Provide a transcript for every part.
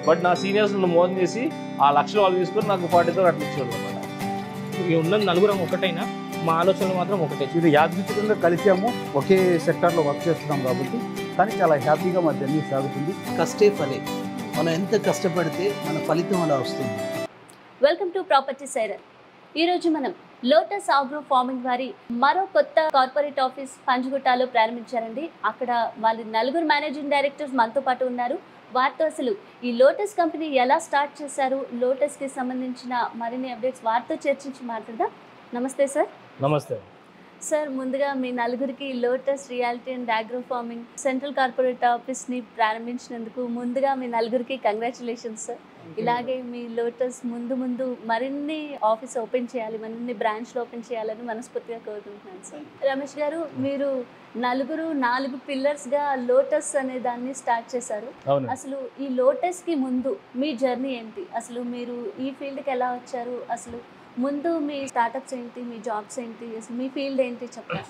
But నా seniors నన్ను మోసం చేసి ఆ లక్షలు వాళ్ళు తీసుకొని నాకు ఫార్టీ థౌసండ్ అట్లా ఇచ్చేవాళ్ళు అనమాట ఇక ఉన్నది నలుగురం ఒకటైనా మా ఆలోచనలు మాత్రం ఒకటే ఇది యాదృచ్ఛికంగా కలిసాము ఒకే సెక్టార్లో వర్క్ చేస్తున్నాం కాబట్టి కానీ చాలా హ్యాపీగా మా జర్నీ సాగుతుంది కష్టే ఫలే మనం ఎంత కష్టపడితే మన ఫలితం అలా వస్తుంది వెల్కమ్ టు ప్రాపర్టీ సైరన్ ఈరోజు మనం లోటస్ ఆగ్రో ఫార్మింగ్ వారి మరో కొత్త కార్పొరేట్ ఆఫీస్ పంచగుట్టాలో ప్రారంభించారండి అక్కడ వాళ్ళ నలుగురు మేనేజింగ్ డైరెక్టర్స్ మనతో పాటు ఉన్నారు వారితో అసలు ఈ లోటస్ కంపెనీ ఎలా స్టార్ట్ చేశారు లోటస్కి సంబంధించిన మరిన్ని అప్డేట్స్ వారితో చర్చించి మాట్లాడదాం నమస్తే సార్ నమస్తే సార్ ముందుగా మీ నలుగురికి lotus reality and agro farming central corporate ఆఫీస్ని ప్రారంభించినందుకు ముందుగా మీ నలుగురికి కంగ్రాచులేషన్స్ సార్ ఇలాగే మీ లోటస్ ముందు ముందు మరిన్ని ఆఫీస్ ఓపెన్ చేయాలి మరిన్ని బ్రాంచ్లు ఓపెన్ చేయాలని మనస్ఫూర్తిగా కోరుకుంటున్నాను సార్ రమేష్ గారు మీరు నలుగురు నాలుగు పిల్లర్స్గా లోటస్ అనే దాన్ని స్టార్ట్ చేశారు అవును అసలు ఈ లోటస్కి ముందు మీ జర్నీ ఏంటి అసలు మీరు ఈ ఫీల్డ్కి ఎలా వచ్చారు అసలు ముందు మీ స్టార్టప్స్ ఏంటి మీ జాబ్స్ ఏంటి అసలు మీ ఫీల్డ్ ఏంటి చెప్తారు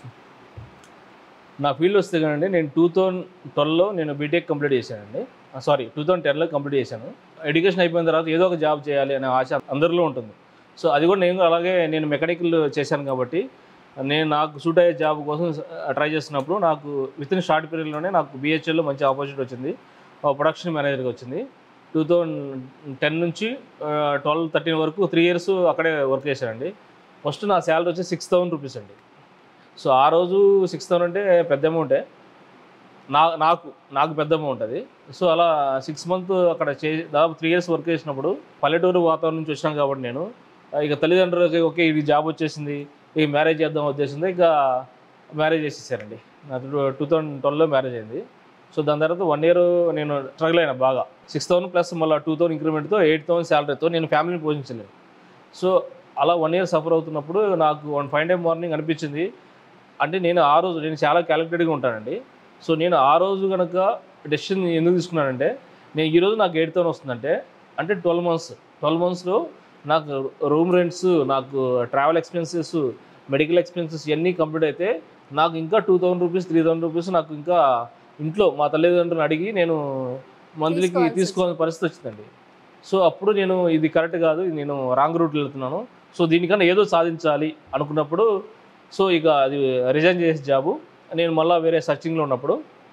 నా ఫీల్డ్ వస్తే కదండి నేను టూ థౌజండ్ ట్వెల్వ్లో నేను బీటెక్ కంప్లీట్ చేశానండి సారీ టూ థౌజండ్ టెన్లో కంప్లీట్ చేశాను ఎడ్యుకేషన్ అయిపోయిన తర్వాత ఏదో ఒక జాబ్ చేయాలి అనే ఆశ అందరిలో ఉంటుంది సో అది కూడా నేను అలాగే నేను మెకానికల్ చేశాను కాబట్టి నేను నాకు సూట్ అయ్యే జాబ్ కోసం ట్రై చేస్తున్నప్పుడు నాకు విత్ ఇన్ షార్ట్ పీరియడ్లోనే నాకు బిహెచ్ఎల్లో మంచి ఆపర్చునిటీ వచ్చింది ప్రొడక్షన్ మేనేజర్గా వచ్చింది టూ థౌజండ్ టెన్ నుంచి ట్వెల్వ్ థర్టీన్ వరకు త్రీ ఇయర్స్ అక్కడే వర్క్ చేశానండి ఫస్ట్ నా శాలరీ వచ్చి సిక్స్ థౌసండ్ రూపీస్ అండి సో ఆ రోజు సిక్స్ థౌసండ్ అంటే పెద్ద అమౌంటే నా నాకు నాకు పెద్ద అమౌంట్ అది సో అలా సిక్స్ మంత్ అక్కడ చే దాదాపు త్రీ ఇయర్స్ వర్క్ చేసినప్పుడు పల్లెటూరు వాతావరణం నుంచి వచ్చినాం కాబట్టి నేను ఇక తల్లిదండ్రులకి ఓకే ఇది జాబ్ వచ్చేసింది ఇక మ్యారేజ్ చేద్దాం ఉద్దేశంతో ఇక మ్యారేజ్ చేసేసారండి నాకు టూ థౌజండ్ ట్వెల్వ్లో మ్యారేజ్ అయింది సో దాని తర్వాత వన్ ఇయర్ నేను స్ట్రగుల్ అయినా బాగా సిక్స్ థౌసండ్ ప్లస్ మళ్ళీ టూ థౌసండ్ ఇంక్రిమెంట్తో ఎయిట్ థౌసండ్ శాలరీతో నేను ఫ్యామిలీని పోషించలేను సో అలా వన్ ఇయర్ సఫర్ అవుతున్నప్పుడు నాకు వన్ ఫైవ్ డే మార్నింగ్ అనిపించింది అంటే నేను ఆ రోజు నేను చాలా క్యాలిక్యులేట్గా ఉంటానండి సో నేను ఆ రోజు కనుక డెసిషన్ ఎందుకు తీసుకున్నానంటే నేను ఈరోజు నాకు ఎయిట్ థౌసండ్ వస్తుందంటే అంటే ట్వెల్వ్ మంత్స్ ట్వెల్వ్ మంత్స్లో నాకు రూమ్ రెంట్స్ నాకు ట్రావెల్ ఎక్స్పెన్సెస్ మెడికల్ ఎక్స్పెన్సెస్ ఇవన్నీ కంప్లీట్ అయితే నాకు ఇంకా two thousand rupees three thousand rupees నాకు ఇంకా ఇంట్లో మా తల్లిదండ్రులను అడిగి నేను మంత్లీకి తీసుకోవాల్సి తీసుకోవాల్సిన పరిస్థితి వచ్చిందండి సో అప్పుడు నేను ఇది కరెక్ట్ కాదు ఇది నేను రాంగ్ రూట్లో వెళ్తున్నాను సో దీనికన్నా ఏదో సాధించాలి అనుకున్నప్పుడు సో ఇక అది రిజైన్ చేసే జాబు నేను మళ్ళీ వేరే సర్చింగ్లో ఉన్నప్పుడు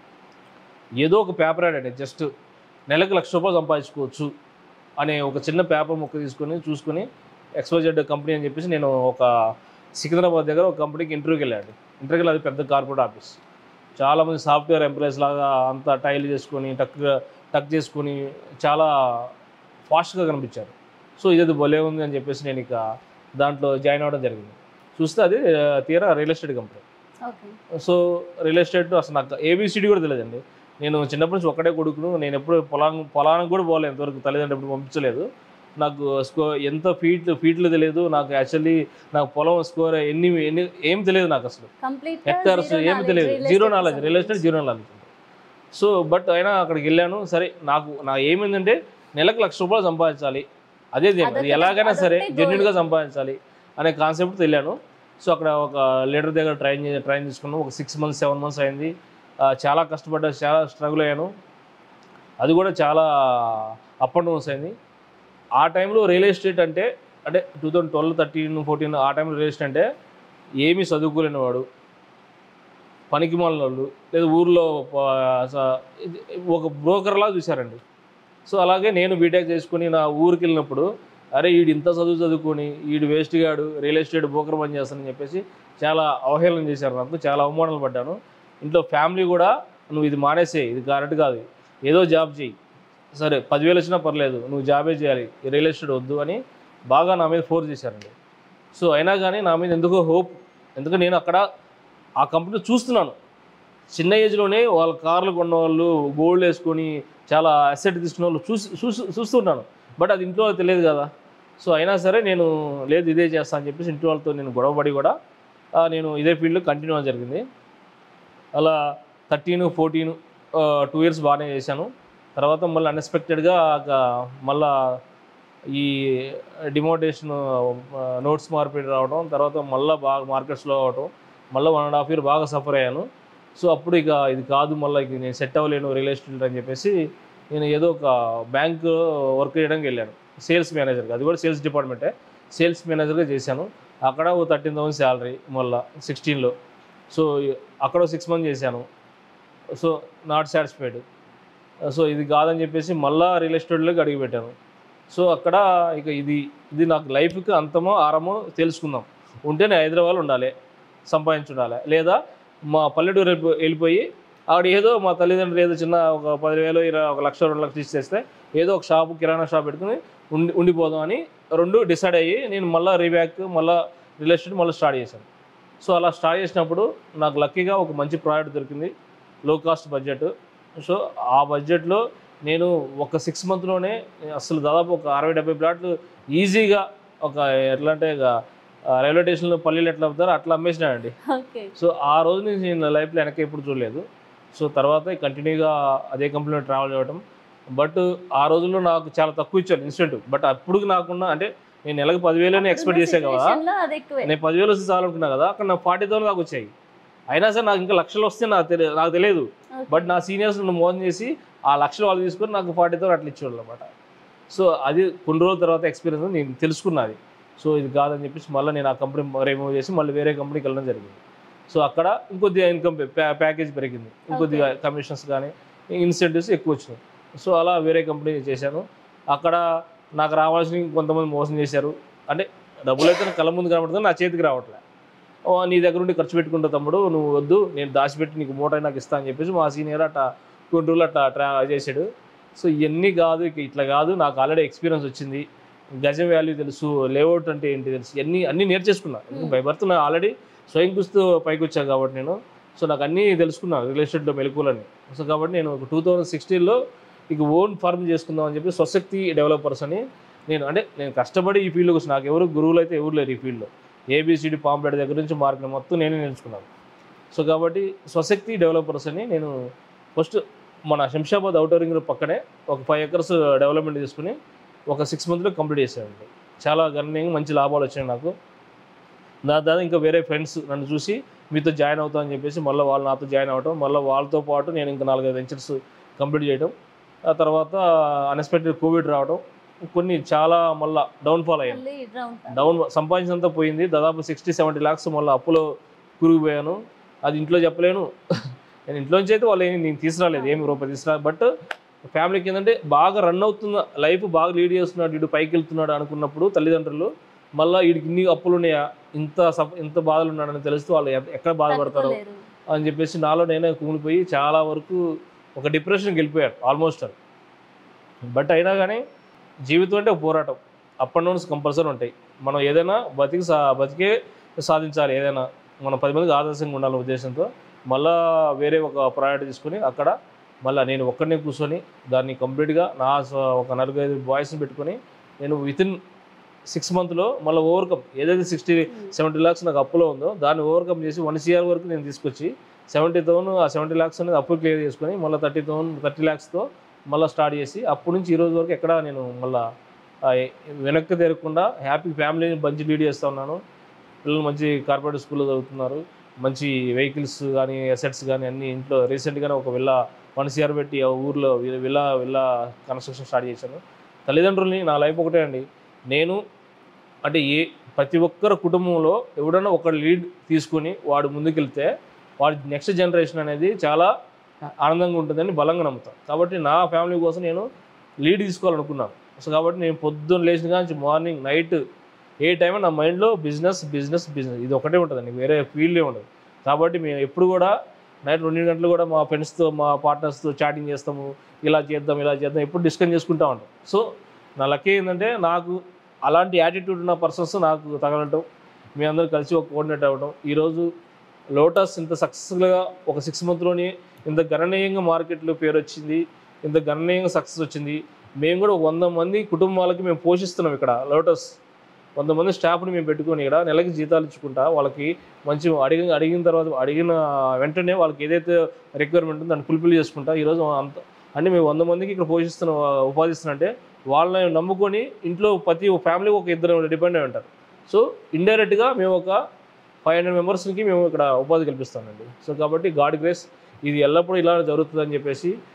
ఏదో ఒక పేపర్ యాడ్ అండి జస్ట్ నెలకు లక్ష రూపాయలు సంపాదించుకోవచ్చు అనే ఒక చిన్న పేపర్ ముక్క తీసుకొని చూసుకొని ఎక్స్పోజెడ్ కంపెనీ అని చెప్పేసి నేను ఒక సికింద్రాబాద్ దగ్గర ఒక కంపెనీకి ఇంటర్వ్యూకి వెళ్ళాను ఇంటర్వ్యూకి అది పెద్ద కార్పొరేట్ ఆఫీస్ చాలామంది సాఫ్ట్వేర్ ఎంప్లాయీస్ లాగా అంతా టైల్ చేసుకొని టక్ టక్ చేసుకొని చాలా ఫాస్ట్గా కనిపించారు సో ఇదేదో భలే ఉంది అని చెప్పేసి నేను ఇక దాంట్లో జాయిన్ అవ్వడం జరిగింది చూస్తే అది ఆ, తీరా real estate company okay so real estate అసలు నాకు ఏబిసిడి కూడా తెలియదండి నేను చిన్నప్పటి నుంచి ఒక్కడే కొడుకును నేను ఎప్పుడు పొలం పొలానికి కూడా పోలేదు ఎంతవరకు తల్లిదండ్రులు ఎప్పుడు పంపించలేదు నాకు స్కో ఎంత ఫీట్లు ఫీట్లు తెలియదు నాకు యాక్చువల్లీ నాకు పొలం స్కోర్ ఎన్ని ఎన్ని ఏం తెలియదు నాకు అసలు కంప్లీట్ హెక్టార్స్ ఏమి తెలియదు zero knowledge real estate zero knowledge so but అయినా అక్కడికి వెళ్ళాను సరే నాకు నా ఏమైందంటే నెలకు లక్ష రూపాయలు సంపాదించాలి అదే ధ్యేయం. అది అదొకటే- ఎలాగైనా సరే అదొకటే goal. జెన్యున్గా సంపాదించాలి అనే కాన్సెప్ట్ వెళ్ళాను సో అక్కడ ఒక లీడర్ దగ్గర ట్రైన్ చే ట్రైన్ తీసుకున్నాను ఒక సిక్స్ మంత్స్ సెవెన్ మంత్స్ అయింది ఆ, చాలా కష్టపడ్డా చాలా స్ట్రగుల్ అయ్యాను అది కూడా చాలా అప్ అండ్ డౌన్స్ అయింది ఆ టైంలో రియల్ ఎస్టేట్ అంటే అంటే two thousand twelve thirteen fourteen ఆ టైంలో రియల్ ఎస్టేట్ అంటే ఏమీ చదువుకోలేని వాడు పనికి వాళ్ళు లేదా ఊర్లో ప- స- ఇది ఒక బ్రోకర్లా చూశారండి సో అలాగే నేను బీటెక్ చేసుకుని నా ఊరికి వెళ్ళినప్పుడు అరే వీడు ఇంత చదువు చదువుకొని వీడు వేస్ట్ గాడు రియల్ ఎస్టేట్ బ్రోకర్ పని చేస్తానని చెప్పేసి చాలా అవహేళన చేశారు నాకు చాలా అవమానాలు పడ్డాను ఇంట్లో ఫ్యామిలీ కూడా నువ్వు ఇది మానేసే ఇది కరెక్ట్ కాదు ఏదో జాబ్ చేయి సరే పదివేలు వచ్చినా పర్లేదు నువ్వు జాబే చేయాలి ఈ రియల్ ఎస్టేట్ వద్దు అని బాగా నా మీద ఫోర్స్ చేశారండి సో అయినా కానీ నా మీద ఎందుకో హోప్ ఎందుకంటే నేను అక్కడ ఆ కంపెనీ చూస్తున్నాను చిన్న ఏజ్లోనే వాళ్ళ కార్లు కొన్న వాళ్ళు గోల్డ్ వేసుకొని చాలా అసెట్ తీసుకున్న వాళ్ళు చూసి చూసి చూస్తున్నాను బట్ అది ఇంట్లో వాళ్ళకి తెలియదు కదా సో అయినా సరే నేను లేదు ఇదే చేస్తా అని చెప్పేసి ఇంట్లో వాళ్ళతో నేను గొడవపడి కూడా ఆ, నేను ఇదే ఫీల్డ్లో కంటిన్యూ అవ్వడం జరిగింది అలా థర్టీన్ ఫోర్టీన్ టూ ఇయర్స్ బాగానే చేశాను తర్వాత మళ్ళీ అన్ఎక్స్పెక్టెడ్గా మళ్ళా ఈ డిమోటేషన్ నోట్స్ మార్పిడి రావడం తర్వాత మళ్ళీ బాగా మార్కెట్స్లో అవడం మళ్ళీ వన్ అండ్ హాఫ్ ఇయర్ బాగా సఫర్ అయ్యాను సో అప్పుడు ఇక ఇది కాదు మళ్ళీ ఇక నేను సెట్ అవ్వలేను రియల్ ఎస్టేట్ అని చెప్పేసి నేను ఏదో ఒక బ్యాంక్ వర్క్ చేయడానికి వెళ్ళాను సేల్స్ మేనేజర్గా అది కూడా సేల్స్ డిపార్ట్మెంటే సేల్స్ మేనేజర్గా చేశాను అక్కడ ఓ థర్టీన్ థౌసండ్ శాలరీ మళ్ళీ సిక్స్టీన్లో సో అక్కడ సిక్స్ మంత్ చేశాను సో నాట్ సాటిస్ఫైడ్ సో ఇది కాదని చెప్పేసి మళ్ళా రియల్ ఎస్టేట్లోకి అడిగి పెట్టాను సో అక్కడ ఇక ఇది ఇది నాకు లైఫ్కి అంతమో ఆరమో తెలుసుకుందాం ఉంటే నేను హైదరాబాద్ ఉండాలి సంపాదించి ఉండాలి లేదా మా పల్లెటూరు వెళ్ళిపో- వెళ్ళిపోయి అక్కడ ఏదో మా తల్లిదండ్రులు ఏదో చిన్న ఒక పదివేలు ఇరవై ఒక లక్ష రెండు లక్షలు ఇచ్చేస్తే ఏదో ఒక షాపు కిరాణా షాప్ పెట్టుకుని ఉండి ఉండిపోదాం అని రెండు డిసైడ్ అయ్యి నేను మళ్ళీ రీబ్యాక్ మళ్ళీ రియల్ ఎస్టేట్ మళ్ళీ స్టార్ట్ చేశాను సో అలా స్టార్ట్ చేసినప్పుడు నాకు లక్కీగా ఒక మంచి ప్రాడక్ట్ దొరికింది లో కాస్ట్ బడ్జెట్ సో ఆ బడ్జెట్లో నేను ఒక సిక్స్ మంత్లోనే అసలు దాదాపు ఒక అరవై డెబ్బై ప్లాట్లు ఈజీగా ఒక ఎట్లా అంటే ఇక ఆ, రైల్వే స్టేషన్లో పల్లీలు ఎట్లా అమ్ముతారో అట్లా అమ్మేసినానండి ఓకే సో ఆ రోజు నుంచి నేను లైఫ్లో వెనక్కి ఎప్పుడు చూడలేదు సో తర్వాత కంటిన్యూగా అదే కంపెనీలో ట్రావెల్ చేయడం బట్ ఆ రోజుల్లో నాకు చాలా తక్కువ ఇచ్చారు ఇన్స్టెంట్ బట్ అప్పుడు నాకున్న అంటే నేను నెలకు పదివేలని ఎక్స్పెక్ట్ చేసే కదా Situation లో అది ఎక్కువే నేను పదివేలు వస్తే చాలు అనుకున్నా కదా అక్కడ నాకు ఫార్టీ థౌసండ్ దాకా వచ్చాయి అయినా సరే నాకు ఇంకా లక్షలు వస్తే నాకు తెలియదు నాకు తెలియదు Okay. బట్ నా సీనియర్స్ నన్ను మోసం చేసి ఆ లక్షలు వాళ్ళు తీసుకొని నాకు ఫార్టీ థౌసండ్ అట్లా ఇచ్చేవాళ్ళు అనమాట సో అది కొన్ని రోజుల తర్వాత ఎక్స్పీరియన్స్ నేను తెలుసుకున్నది సో ఇది కాదని చెప్పేసి మళ్ళీ నేను ఆ కంపెనీ రిమూవ్ చేసి మళ్ళీ వేరే కంపెనీకి వెళ్ళడం జరిగింది సో అక్కడ ఇంకొద్దిగా ఇన్కమ్ ప్యాకేజ్ పెరిగింది ఇంకొద్దిగా కమిషన్స్ కానీ ఇన్సెంటివ్స్ ఎక్కువ వచ్చినాయి సో అలా వేరే కంపెనీ చేశాను అక్కడ నాకు రావాల్సిన కొంతమంది మోసం చేశారు అంటే డబ్బులు అయితే నా కళ్ళ ముందు కనబడుతుంది నా చేతికి రావట్లే ఓ, నీ దగ్గర ఉండి ఖర్చు పెట్టుకుంటా తమ్ముడు నువ్వు వద్దు నేను దాచిపెట్టి నీకు మూట నాకు ఇస్తా అని చెప్పేసి మా సీనియర్ అట్లా కొన్ని రోజులు అట్లా ట్రా చేశాడు సో ఇవన్నీ కాదు ఇక ఇట్లా కాదు నాకు ఆల్రెడీ ఎక్స్పీరియన్స్ వచ్చింది గజం వాల్యూ తెలుసు లేఅవుట్ అంటే ఏంటి తెలుసు ఇవన్నీ అన్నీ నేర్చేసుకున్నా Hmm. బై బర్త్ నా ఆల్రెడీ స్వయం కుస్తూ పైకి వచ్చాను కాబట్టి నేను సో నాకు అన్నీ తెలుసుకున్నాను రియల్ ఎస్టేట్లో మెలకువలని సో కాబట్టి నేను ఒక టూ థౌజండ్ సిక్స్టీన్లో ఇక ఓన్ ఫార్మ్ చేసుకుందాం అని చెప్పి స్వశక్తి డెవలపర్స్ అని నేను అంటే నేను కష్టపడి ఈ ఫీల్డ్కి వచ్చి నాకు ఎవరు గురువులు అయితే ఎవరు లేరు ఈ ఫీల్డ్లో ఏబిసిడి పాంప్లెట్ దగ్గర నుంచి మార్కెట్ మొత్తం నేనే నేర్చుకున్నాను సో కాబట్టి స్వశక్తి డెవలపర్స్ అని నేను ఫస్ట్ మన శంషాబాద్ అవుటర్ రింగ్ రోడ్ పక్కనే ఒక ఫైవ్ ఎకర్స్ డెవలప్మెంట్ తీసుకుని ఒక సిక్స్ మంత్లో కంప్లీట్ చేశానండి చాలా గణనీయంగా మంచి లాభాలు వచ్చాయి నాకు నా దాని ఇంకా వేరే ఫ్రెండ్స్ నన్ను చూసి మీతో జాయిన్ అవుతా అని చెప్పేసి మళ్ళీ వాళ్ళు నాతో జాయిన్ అవ్వడం మళ్ళీ వాళ్ళతో పాటు నేను ఇంకా నాలుగైదు వెంచర్స్ కంప్లీట్ చేయడం ఆ తర్వాత అన్ఎక్స్పెక్టెడ్ కోవిడ్ రావడం కొన్ని చాలా మళ్ళీ డౌన్ఫాల్ అయ్యాను మళ్ళీ రౌండ్ డౌన్ సంపాదించినంత పోయింది దాదాపు సిక్స్టీ సెవెంటీ ల్యాక్స్ మళ్ళీ అప్పులో కురిగిపోయాను అది ఇంట్లో చెప్పలేను నేను ఇంట్లోంచి అయితే వాళ్ళు ఏమి నేను తీసుకురాలేదు ఏమి రూపాయి తీసుకురా బట్ ఫ్యామిలీకి ఏంటంటే బాగా రన్ అవుతున్న లైఫ్ బాగా లీడ్ చేస్తున్నాడు వీడు పైకి వెళ్తున్నాడు అనుకున్నప్పుడు తల్లిదండ్రులు మళ్ళీ వీడికి ఇన్ని అప్పులు ఉన్నాయా ఇంత సఫ ఇంత బాధలు ఉన్నాడని తెలుస్తూ వాళ్ళు ఎ- ఎక్కడ బాధపడతారో అని చెప్పేసి నాలో నేనే కూలిపోయి చాలా వరకు ఒక డిప్రెషన్కి వెళ్ళిపోయారు ఆల్మోస్ట్ అది బట్ అయినా కానీ జీవితం అంటే ఒక పోరాటం అప్ అండ్ డౌన్స్ కంపల్సరీ ఉంటాయి మనం ఏదైనా బతికి సా బతికే సాధించాలి ఏదైనా మనం పది మందికి ఆదర్శంగా ఉండాలనే ఉద్దేశంతో మళ్ళా వేరే ఒక ప్రయారిటీ తీసుకుని అక్కడ మళ్ళీ నేను ఒక్కడనే కూర్చొని దాన్ని కంప్లీట్గా నా స- ఒక నలుగైదు బాయ్స్ని పెట్టుకొని నేను వితిన్ సిక్స్ మంత్లో మళ్ళీ ఓవర్కమ్ ఏదైతే సిక్స్టీ సెవెంటీ ల్యాక్స్ నాకు అప్పులో ఉందో దాన్ని ఓవర్కమ్ చేసి వన్ సిఆర్ వరకు నేను తీసుకొచ్చి సెవెంటీ థౌసండ్ ఆ సెవెంటీ ల్యాక్స్ అనేది అప్పు క్లియర్ చేసుకొని మళ్ళీ థర్టీ థౌసండ్ థర్టీ ల్యాక్స్తో మళ్ళీ స్టార్ట్ చేసి అప్పటి నుంచి ఈ రోజు వరకు ఎక్కడ నేను మళ్ళీ వెనక్కి తిరగకుండా హ్యాపీ ఫ్యామిలీని మంచి లీడ్ చేస్తూ ఉన్నాను పిల్లలు మంచి కార్పొరేట్ స్కూల్లో చదువుతున్నారు మంచి వెహికల్స్ కానీ అసెట్స్ కానీ అన్ని ఇంట్లో రీసెంట్గానే ఒక విల్లా వన్ సిఆర్ పెట్టి ఆ ఊర్లో వి- విల్లా విల్లా కన్స్ట్రక్షన్ స్టార్ట్ చేశాను తల్లిదండ్రుల్ని నా లైఫ్ ఒకటే అండి నేను అంటే ఏ ప్రతి ఒక్కరి కుటుంబంలో ఎవడన్నా ఒక లీడ్ తీసుకొని వాడు ముందుకెళ్తే వాడి నెక్స్ట్ జనరేషన్ అనేది చాలా ఆనందంగా ఉంటుందని బలంగా నమ్ముతాను కాబట్టి నా ఫ్యామిలీ కోసం నేను లీడ్ తీసుకోవాలనుకున్నాను సో కాబట్టి నేను పొద్దున్న లేచిన కానీ మార్నింగ్ నైట్ ఏ టైం నా మైండ్లో బిజినెస్ బిజినెస్ బిజినెస్ ఇది ఒకటే ఉంటుందండి వేరే ఫీల్డే ఉండదు కాబట్టి మేము ఎప్పుడు కూడా నైట్ రెండు గంటలు కూడా మా ఫ్రెండ్స్తో మా పార్ట్నర్స్తో చాటింగ్ చేస్తాము ఇలా చేద్దాం ఇలా చేద్దాం ఎప్పుడు డిస్కస్ చేసుకుంటా ఉంటాం సో నా లక్కీ ఏంటంటే నాకు అలాంటి యాటిట్యూడ్ ఉన్న పర్సన్స్ నాకు తగలటం మీ అందరూ కలిసి ఒక కోఆర్డినేట్ అవ్వడం ఈరోజు లోటస్ ఇంత సక్సెస్ఫుల్గా ఒక సిక్స్ మంత్లోనే ఇంత గణనీయంగా మార్కెట్లో పేరు వచ్చింది ఇంత గణనీయంగా సక్సెస్ వచ్చింది మేము కూడా ఒక వంద మంది కుటుంబాలకి మేము పోషిస్తున్నాం ఇక్కడ లోటస్ వంద మంది స్టాఫ్ని మేము పెట్టుకొని ఇక్కడ నెలకి జీతాలు ఇచ్చుకుంటా వాళ్ళకి మంచి అడిగిన అడిగిన తర్వాత అడిగిన వెంటనే వాళ్ళకి ఏదైతే రిక్వైర్మెంట్ ఉందో దాన్ని ఫుల్ఫిల్ చేసుకుంటా ఈరోజు అంత అంటే మేము వంద మందికి ఇక్కడ పోషిస్తున్న ఉపాధిస్తున్నంటే వాళ్ళని నమ్ముకొని ఇంట్లో ప్రతి ఫ్యామిలీ ఒక ఇద్దరు డిపెండ్ అయి ఉంటారు సో ఇండైరెక్ట్గా మేము ఒక ఫైవ్ హండ్రెడ్ మెంబర్స్కి మేము ఇక్కడ ఉపాధి కల్పిస్తామండి సో కాబట్టి గాడ్ గ్రేస్ ఇది ఎల్లప్పుడూ ఇలా జరుగుతుందని చెప్పేసి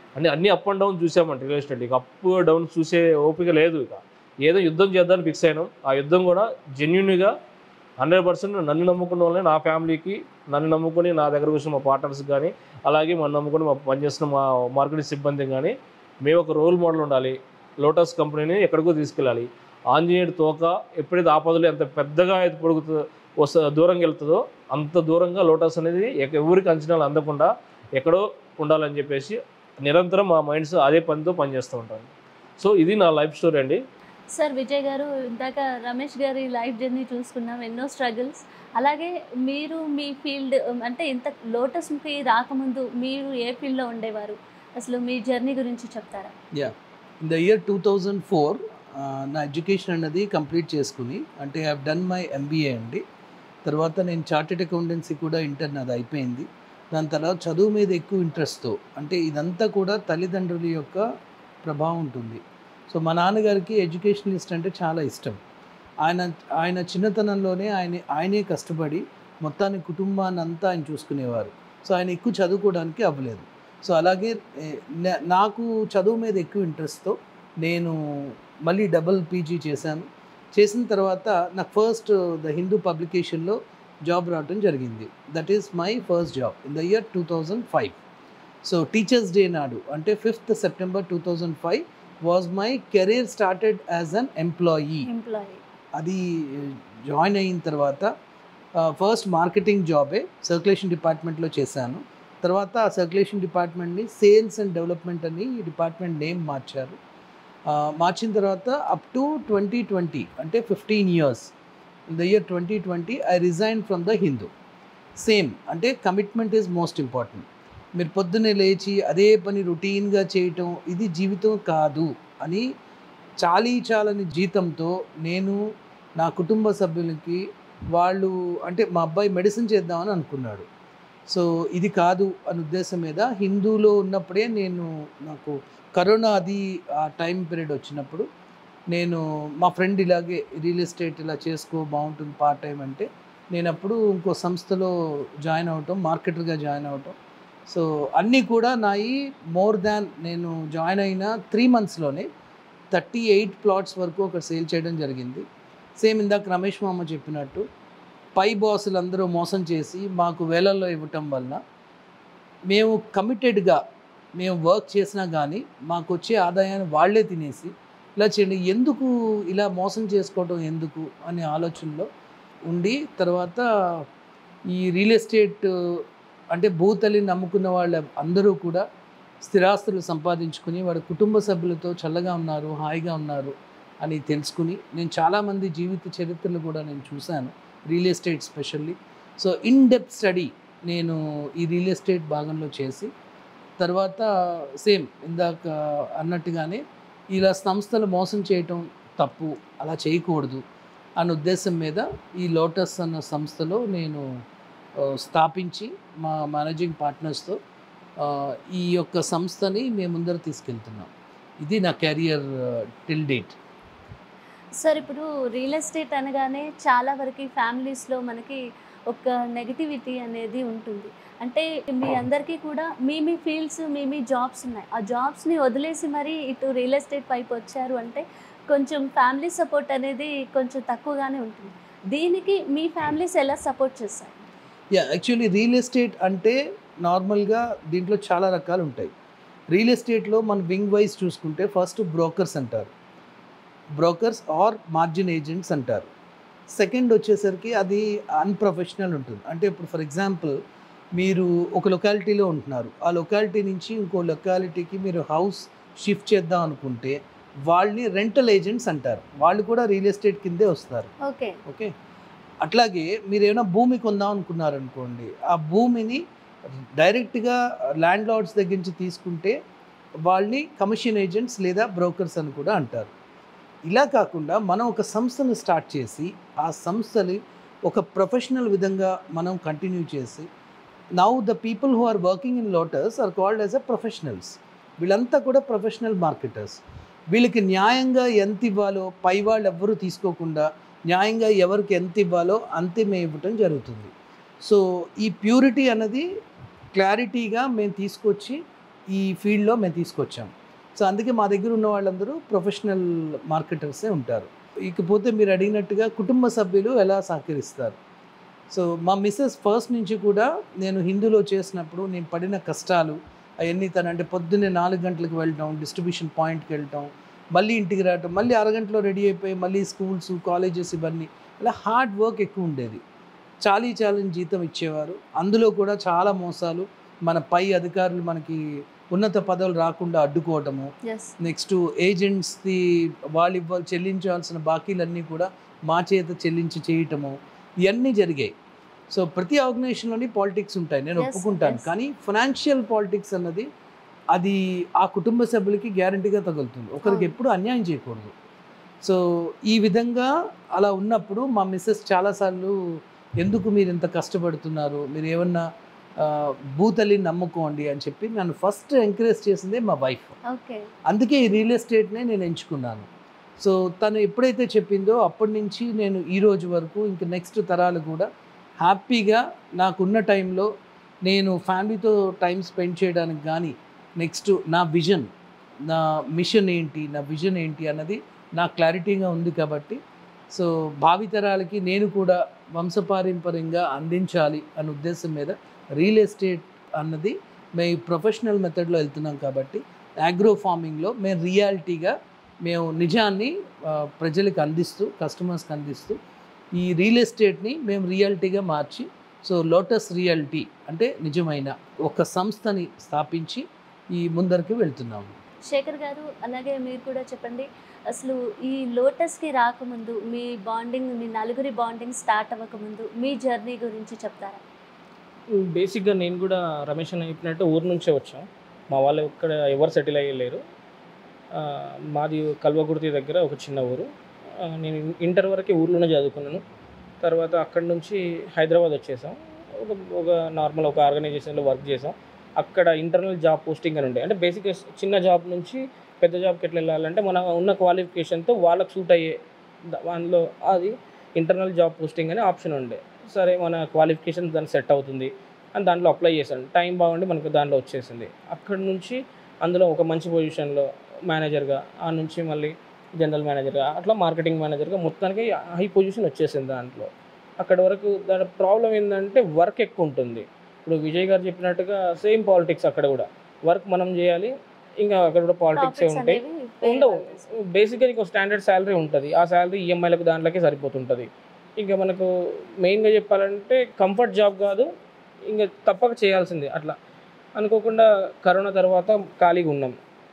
అంటే అన్ని అప్ అండ్ డౌన్ చూసామంటే రియల్ ఎస్టేట్ ఇక అప్ డౌన్ చూసే ఓపిక లేదు ఇక ఏదో యుద్ధం చేద్దామని ఫిక్స్ అయినాం ఆ యుద్ధం కూడా జెన్యున్గా హండ్రెడ్ పర్సెంట్ నన్ను నమ్ముకున్న వాళ్ళని నా ఫ్యామిలీకి నన్ను నమ్ముకొని నా దగ్గర వచ్చిన మా పార్ట్నర్స్ కానీ అలాగే మనం నమ్ముకొని మా పనిచేస్తున్న మా మార్కెటింగ్ సిబ్బంది కానీ మేము ఒక రోల్ మోడల్ ఉండాలి లోటస్ కంపెనీని ఎక్కడికో తీసుకెళ్ళాలి ఆంజనేయుడి తోక ఎప్పుడైతే ఆపదలు ఎంత పెద్దగా అయితే పొడుగుతుందో వస్త దూరంగా వెళ్తుందో అంత దూరంగా లోటస్ అనేది ఎక- ఎవరికి అంచనాలు అందకుండా ఎక్కడో ఉండాలని చెప్పేసి నిరంతరం మా మైండ్స్ అదే పనితో పనిచేస్తూ ఉంటాను సో ఇది నా లైఫ్ స్టోరీ అండి సార్ విజయ్ గారు ఇందాక రమేష్ గారి లైఫ్ జర్నీ చూసుకున్నాం ఎన్నో స్ట్రగుల్స్ అలాగే మీరు మీ ఫీల్డ్ అంటే ఇంత లోటస్కి రాకముందు మీరు ఏ ఫీల్డ్లో ఉండేవారు అసలు మీ జర్నీ గురించి చెప్తారా in the year two thousand four నా ఎడ్యుకేషన్ అన్నది కంప్లీట్ చేసుకుని అంటే ఐ డన్ మై ఎంబీఏ అండి తర్వాత నేను చార్టెడ్ అకౌంటెన్సీ కూడా ఇంటర్ నాది అయిపోయింది దాని తర్వాత చదువు మీద ఎక్కువ ఇంట్రెస్ట్తో అంటే ఇదంతా కూడా తల్లిదండ్రుల యొక్క ప్రభావం ఉంటుంది సో మా నాన్నగారికి ఎడ్యుకేషనలిస్ట్ అంటే చాలా ఇష్టం ఆయన ఆయన చిన్నతనంలోనే ఆయన ఆయనే కష్టపడి మొత్తాన్ని కుటుంబాన్ని అంతా ఆయన చూసుకునేవారు సో ఆయన ఎక్కువ చదువుకోవడానికి అవ్వలేదు సో అలాగే ఏ, నా- నాకు చదువు మీద ఎక్కువ ఇంట్రెస్ట్తో నేను మళ్ళీ డబుల్ పీజీ చేశాను చేసిన తర్వాత నాకు ఫస్ట్ ద హిందూ పబ్లికేషన్లో జాబ్ రావడం జరిగింది that is my first job in the year two thousand five so teachers day నాడు అంటే fifth September two thousand five was my career started as an employee employee అది జాయిన్ అయిన తర్వాత first marketing జాబే circulation డిపార్ట్మెంట్లో చేశాను తర్వాత ఆ సర్క్యులేషన్ డిపార్ట్మెంట్ని సేల్స్ అండ్ డెవలప్మెంట్ అని ఈ డిపార్ట్మెంట్ నేమ్ మార్చారు ఆ, మార్చిన తర్వాత అప్ టు ట్వంటీ ట్వంటీ అంటే fifteen years in the year twenty twenty I resign from the Hindu same అంటే కమిట్మెంట్ ఈజ్ మోస్ట్ ఇంపార్టెంట్ మీరు పొద్దున్నే లేచి అదే పని రొటీన్గా చేయటం ఇది జీవితం కాదు అని చాలీ చాలని జీతంతో నేను నా కుటుంబ సభ్యులకి వాళ్ళు అంటే మా అబ్బాయి మెడిసిన్ చేద్దామని అనుకున్నాడు సో ఇది కాదు అని ఉద్దేశం మీద హిందూలో ఉన్నప్పుడే నేను నాకు కరోనా అది ఆ టైం పీరియడ్ వచ్చినప్పుడు నేను మా ఫ్రెండ్ ఇలాగే రియల్ ఎస్టేట్ ఇలా చేసుకో బాగుంటుంది పార్ట్ టైం అంటే నేను అప్పుడు ఇంకో సంస్థలో జాయిన్ అవటం మార్కెటర్గా జాయిన్ అవటం సో అన్నీ కూడా నాయి మోర్ దాన్ నేను జాయిన్ అయిన త్రీ మంత్స్లోనే థర్టీ ఎయిట్ ప్లాట్స్ వరకు ఒక సేల్ చేయడం జరిగింది సేమ్ ఇందాక రమేష్ మామ చెప్పినట్టు పై బాసులు అందరూ మోసం చేసి మాకు వేలల్లో ఇవ్వటం వలన మేము కమిటెడ్గా మేము వర్క్ చేసినా కానీ మాకు వచ్చే ఆదాయాన్ని వాళ్ళే తినేసి ఇలా చేయండి ఎందుకు ఇలా మోసం చేసుకోవడం ఎందుకు అనే ఆలోచనలో ఉండి తర్వాత ఈ రియల్ ఎస్టేట్ అంటే భూతల్లిని నమ్ముకున్న వాళ్ళ అందరూ కూడా స్థిరాస్తులు సంపాదించుకుని వాడి కుటుంబ సభ్యులతో చల్లగా ఉన్నారు హాయిగా ఉన్నారు అని తెలుసుకుని నేను చాలామంది జీవిత చరిత్రలు కూడా నేను చూశాను real estate specially so in depth study నేను ఈ రియల్ ఎస్టేట్ భాగంలో చేసి తర్వాత సేమ్ ఇందాక అన్నట్టుగానే ఇలా సంస్థలు మోసం చేయటం తప్పు అలా చేయకూడదు అన్న ఉద్దేశం మీద ఈ లోటస్ అన్న సంస్థలో నేను ఆ, స్థాపించి మా మేనేజింగ్ పార్ట్నర్స్తో ఆ, ఈ యొక్క సంస్థని మేము ముందర తీసుకెళ్తున్నాం ఇది నా కెరియర్ టిల్ డేట్ సార్ ఇప్పుడు రియల్ ఎస్టేట్ అనగానే చాలా వరకు ఫ్యామిలీస్లో మనకి ఒక నెగటివిటీ అనేది ఉంటుంది అంటే మీ అందరికీ కూడా మీ మీ ఫీల్డ్స్ మీ మీ జాబ్స్ ఉన్నాయి ఆ జాబ్స్ని వదిలేసి మరి ఇటు రియల్ ఎస్టేట్ వైపు వచ్చారు అంటే కొంచెం ఫ్యామిలీ సపోర్ట్ అనేది కొంచెం తక్కువగానే ఉంటుంది దీనికి మీ ఫ్యామిలీస్ ఎలా సపోర్ట్ చేస్తారు యా యాక్చువల్లీ రియల్ ఎస్టేట్ అంటే నార్మల్గా దీంట్లో చాలా రకాలు ఉంటాయి రియల్ ఎస్టేట్లో మన వింగ్ వైజ్ చూసుకుంటే ఫస్ట్ బ్రోకర్స్ అంటారు బ్రోకర్స్ ఆర్ మార్జిన్ ఏజెంట్స్ అంటారు సెకండ్ వచ్చేసరికి అది అన్ప్రొఫెషనల్ ఉంటుంది అంటే ఇప్పుడు ఫర్ ఎగ్జాంపుల్ మీరు ఒక లొకాలిటీలో ఉంటున్నారు ఆ లొకాలిటీ నుంచి ఇంకో లొకాలిటీకి మీరు హౌస్ షిఫ్ట్ చేద్దాం అనుకుంటే వాళ్ళని రెంటల్ ఏజెంట్స్ అంటారు వాళ్ళు కూడా రియల్ ఎస్టేట్ కిందే వస్తారు ఓకే ఓకే అట్లాగే మీరు ఏమైనా భూమి కొందాం అనుకున్నారనుకోండి ఆ భూమిని డైరెక్ట్గా ల్యాండ్ లార్డ్స్ దగ్గర నుంచి తీసుకుంటే వాళ్ళని కమిషన్ ఏజెంట్స్ లేదా బ్రోకర్స్ అని కూడా అంటారు ఇలా కాకుండా మనం ఒక సంస్థను స్టార్ట్ చేసి ఆ సంస్థని ఒక ప్రొఫెషనల్ విధంగా మనం కంటిన్యూ చేసి now the people who are working in Lotus are called as a professionals వీళ్ళంతా కూడా ప్రొఫెషనల్ మార్కెటర్స్ వీళ్ళకి న్యాయంగా ఎంత ఇవ్వాలో పై వాళ్ళు ఎవ్వరూ తీసుకోకుండా న్యాయంగా ఎవరికి ఎంత ఇవ్వాలో అంతే మేము ఇవ్వటం జరుగుతుంది సో ఈ ప్యూరిటీ అన్నది క్లారిటీగా మేము తీసుకొచ్చి ఈ ఫీల్డ్లో మేము తీసుకొచ్చాం సో అందుకే మా దగ్గర ఉన్న వాళ్ళందరూ ప్రొఫెషనల్ మార్కెటర్సే ఉంటారు ఇకపోతే మీరు అడిగినట్టుగా కుటుంబ సభ్యులు ఎలా సహకరిస్తారు సో మా మిస్సెస్ ఫస్ట్ నుంచి కూడా నేను హిందూలో చేసినప్పుడు నేను పడిన కష్టాలు అవన్నీ తను అంటే పొద్దున్నే నాలుగు గంటలకు వెళ్ళటం డిస్ట్రిబ్యూషన్ పాయింట్కి వెళ్ళటం మళ్ళీ ఇంటికి రావటం మళ్ళీ అరగంటలో రెడీ అయిపోయి మళ్ళీ స్కూల్స్ కాలేజెస్ ఇవన్నీ అలా హార్డ్ వర్క్ ఎక్కువ ఉండేది చాలీ చాలని జీతం ఇచ్చేవారు అందులో కూడా చాలా మోసాలు మన పై అధికారులు మనకి ఉన్నత పదవులు రాకుండా అడ్డుకోవటము ఎస్ నెక్స్ట్ ఏజెంట్స్ది వాళ్ళు ఇవ్వాలి చెల్లించాల్సిన బాకీలన్నీ కూడా మా చేత చెల్లించి చేయటము ఇవన్నీ జరిగాయి సో ప్రతి ఆర్గనైజేషన్లోని పాలిటిక్స్ ఉంటాయి నేను Yes, ఒప్పుకుంటాను yes. కానీ ఫైనాన్షియల్ పాలిటిక్స్ అన్నది అది ఆ కుటుంబ సభ్యులకి గ్యారంటీగా తగులుతుంది ఒకరికి అవును. ఎప్పుడు అన్యాయం చేయకూడదు సో ఈ విధంగా అలా ఉన్నప్పుడు మా మిస్సెస్ చాలాసార్లు ఎందుకు మీరు ఇంత కష్టపడుతున్నారు మీరు ఏమన్నా ఆ, భూతల్లిని నమ్ముకోండి అని చెప్పి నన్ను ఫస్ట్ ఎంకరేజ్ చేసిందే మా వైఫ్ ఓకే అందుకే ఈ రియల్ ఎస్టేట్నే నేను ఎంచుకున్నాను సో తను ఎప్పుడైతే చెప్పిందో అప్పటి నుంచి నేను ఈ రోజు వరకు ఇంక నెక్స్ట్ తరాలు కూడా హ్యాపీగా నాకున్న టైంలో నేను ఫ్యామిలీతో టైం స్పెండ్ చేయడానికి కానీ నెక్స్ట్ నా విజన్ నా మిషన్ ఏంటి నా విజన్ ఏంటి అన్నది నాకు క్లారిటీగా ఉంది కాబట్టి సో భావితరాలకి నేను కూడా వంశపారంపర్యంగా అందించాలి అనే ఉద్దేశం మీద రియల్ ఎస్టేట్ అన్నది మేము ప్రొఫెషనల్ మెథడ్లో వెళ్తున్నాం కాబట్టి అగ్రో ఫార్మింగ్లో మేము రియాలిటీగా మేము నిజాన్ని ఆ, ప్రజలకు అందిస్తూ కస్టమర్స్కి అందిస్తూ ఈ రియల్ ఎస్టేట్ని మేము రియాలిటీగా మార్చి సో లోటస్ రియాలిటీ అంటే నిజమైన ఒక సంస్థని స్థాపించి ఈ ముందరికి వెళ్తున్నాము శేఖర్ గారు అలాగే మీరు కూడా చెప్పండి అసలు ఈ లోటస్కి రాకముందు మీ బాండింగ్ మీ నలుగురి బాండింగ్ స్టార్ట్ అవ్వకముందు మీ జర్నీ గురించి చెప్తారా బేసిక్గా నేను కూడా రమేష్ అని చెప్పినట్టు ఊరు నుంచే వచ్చాం మా వాళ్ళు ఇక్కడ ఎవరు సెటిల్ అయ్యలేరు ఆ, మాది కల్వకుర్తి దగ్గర ఒక చిన్న ఊరు ఆ, నేను ఇంటర్ వరకే ఊర్లోనే చదువుకున్నాను తర్వాత అక్కడి నుంచి హైదరాబాద్ వచ్చేసాం ఒక ఒక నార్మల్ ఒక ఆర్గనైజేషన్లో వర్క్ చేసాం అక్కడ ఇంటర్నల్ జాబ్ పోస్టింగ్ అని ఉండే అంటే బేసిక్గా చిన్న జాబ్ నుంచి పెద్ద జాబ్కి ఎట్లా వెళ్ళాలంటే మన ఉన్న క్వాలిఫికేషన్తో వాళ్ళకి సూట్ అయ్యే ద- దానిలో అది ఇంటర్నల్ జాబ్ పోస్టింగ్ అనే ఆప్షన్ ఉండే సరే మన క్వాలిఫికేషన్ దానికి సెట్ అవుతుంది అని దాంట్లో అప్లై చేశాను టైం బాగుండి మనకు దాంట్లో వచ్చేసింది అక్కడ నుంచి అందులో ఒక మంచి పొజిషన్లో మేనేజర్గా ఆ నుంచి మళ్ళీ జనరల్ మేనేజర్గా అట్లా మార్కెటింగ్ మేనేజర్గా మొత్తానికి హై పొజిషన్ వచ్చేసింది దాంట్లో అక్కడ వరకు దాని ప్రాబ్లం ఏంటంటే వర్క్ ఎక్కువ ఉంటుంది ఇప్పుడు విజయ్ గారు చెప్పినట్టుగా సేమ్ పాలిటిక్స్ అక్కడ కూడా వర్క్ మనం చేయాలి ఇంకా అక్కడ కూడా పాలిటిక్సే Profits ఉంటాయి అనేవి pay ఉండవు అవ్వాలి. బేసిక్గా నీకు స్టాండర్డ్ శాలరీ ఉంటుంది ఆ శాలరీ ఈఎంఐలకు దాంట్లోకి సరిపోతుంటుంది ఇంకా మనకు మెయిన్గా చెప్పాలంటే కంఫర్ట్ జాబ్ కాదు ఇంకా తప్పక చేయాల్సిందే అట్లా అనుకోకుండా కరోనా తర్వాత ఖాళీగా ఉన్నాం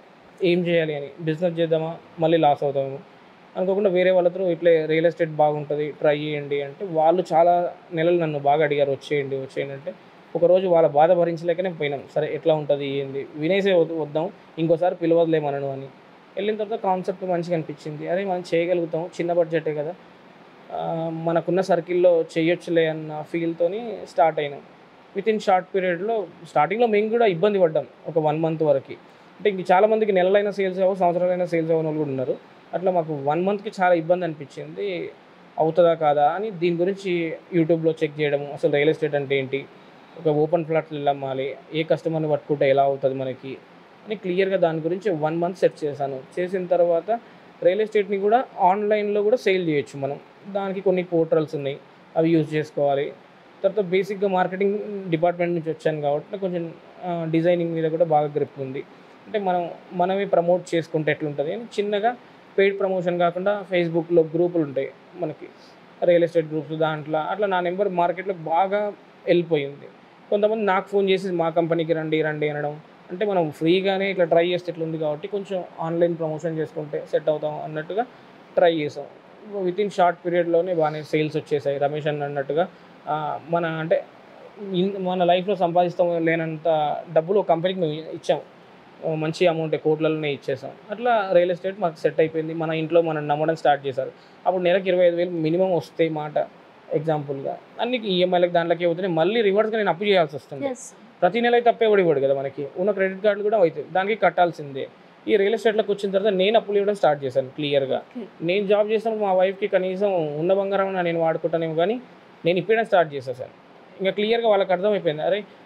ఏం చేయాలి అని బిజినెస్ చేద్దామా మళ్ళీ లాస్ అవుతాము అనుకోకుండా వేరే వాళ్ళతో ఇట్లా రియల్ ఎస్టేట్ బాగుంటుంది ట్రై చేయండి అంటే వాళ్ళు చాలా నెలలు నన్ను బాగా అడిగారు వచ్చేయండి వచ్చేయండి అంటే ఒకరోజు వాళ్ళ బాధ భరించలేకనే పోయినాం సరే ఎట్లా ఉంటుంది ఏంది వినేసే వద్ద- వద్దాం ఇంకోసారి పిలవదులే మనను అని వెళ్ళిన తర్వాత కాన్సెప్ట్ మంచిగా అనిపించింది అదే మనం చేయగలుగుతాం చిన్న బడ్జెటే కదా ఆ, మనకున్న సర్కిల్లో చేయొచ్చులే అన్న ఫీల్తోని స్టార్ట్ అయినాం విత్ ఇన్ షార్ట్ పీరియడ్లో స్టార్టింగ్లో మేము కూడా ఇబ్బంది పడ్డాం ఒక వన్ మంత్ వరకు అంటే ఇంక చాలా మందికి నెలలైన సేల్స్ అవ్వ సంవత్సరాలైన సేల్స్ అవ్వని వాళ్ళు కూడా ఉన్నారు అట్లా మాకు వన్ మంత్కి చాలా ఇబ్బంది అనిపించింది అవుతుందా కాదా అని దీని గురించి యూట్యూబ్లో చెక్ చేయడము అసలు రియల్ ఎస్టేట్ అంటే ఏంటి ఒక ఓపెన్ ప్లాట్లు ఎలా అమ్మాలి ఏ కస్టమర్ని పట్టుకుంటే ఎలా అవుతుంది మనకి అని క్లియర్గా దాని గురించి వన్ మంత్ సెట్ చేశాను చేసిన తర్వాత రియల్ ఎస్టేట్ని కూడా ఆన్లైన్లో కూడా సేల్ చేయొచ్చు మనం దానికి కొన్ని పోర్టల్స్ ఉన్నాయి అవి యూజ్ చేసుకోవాలి తర్వాత బేసిక్గా మార్కెటింగ్ డిపార్ట్మెంట్ నుంచి వచ్చాను కాబట్టి నాకు కొంచెం డిజైనింగ్ మీద కూడా బాగా గ్రిప్ ఉంది అంటే మనం మనమే ప్రమోట్ చేసుకుంటే ఎట్లుంటుంది అని చిన్నగా పెయిడ్ ప్రమోషన్ కాకుండా ఫేస్బుక్లో గ్రూపులు ఉంటాయి మనకి రియల్ ఎస్టేట్ గ్రూప్స్ దాంట్లో అట్లా నా నెంబర్ మార్కెట్లో బాగా వెళ్ళిపోయింది కొంతమంది నాకు ఫోన్ చేసి మా కంపెనీకి రండి రండి అనడం అంటే మనం ఫ్రీగానే ఇట్లా ట్రై చేస్తే ఇట్లా ఉంది కాబట్టి కొంచెం ఆన్లైన్ ప్రమోషన్ చేసుకుంటే సెట్ అవుతాం అన్నట్టుగా ట్రై చేసాం విత్ ఇన్ షార్ట్ పీరియడ్లోనే బాగానే సేల్స్ వచ్చేసాయి రమేష్ అన్న అన్నట్టుగా ఆ, మన అంటే ఇన్- మన లైఫ్లో సంపాదిస్తాం లేనంత డబ్బులు ఒక కంపెనీకి మేము ఇచ్చాం ఓ మంచి అమౌంట్ కోట్లలోనే ఇచ్చేసాం అట్లా రియల్ ఎస్టేట్ మాకు సెట్ అయిపోయింది మన ఇంట్లో మనం నమ్మడం స్టార్ట్ చేశారు అప్పుడు నెలకు ఇరవై ఐదు వేలు మినిమం వస్తాయి మాట ఎగ్జాంపుల్గా అన్ని ఈఎంఐలకు దాంట్లోకి అవుతున్నాయి మళ్ళీ రివర్స్గా నేను అప్పు చేయాల్సి వస్తుంది ఎస్ ప్రతి నెల అయితే అప్పే ఇవ్వడు కదా మనకి ఉన్న క్రెడిట్ కార్డులు కూడా అవుతాయి దానికి కట్టాల్సిందే ఈ రియల్ ఎస్టేట్లోకి వచ్చిన తర్వాత నేను అప్పులు ఇవ్వడం స్టార్ట్ చేశాను క్లియర్గా Okay. నేను జాబ్ చేసినప్పుడు మా వైఫ్కి కనీసం ఉన్న బంగారం నేను వాడుకుంటానేమో కానీ నేను ఇప్పేయడం స్టార్ట్ చేసేసాను ఇంకా క్లియర్గా వాళ్ళకి అర్థమైపోయింది అరే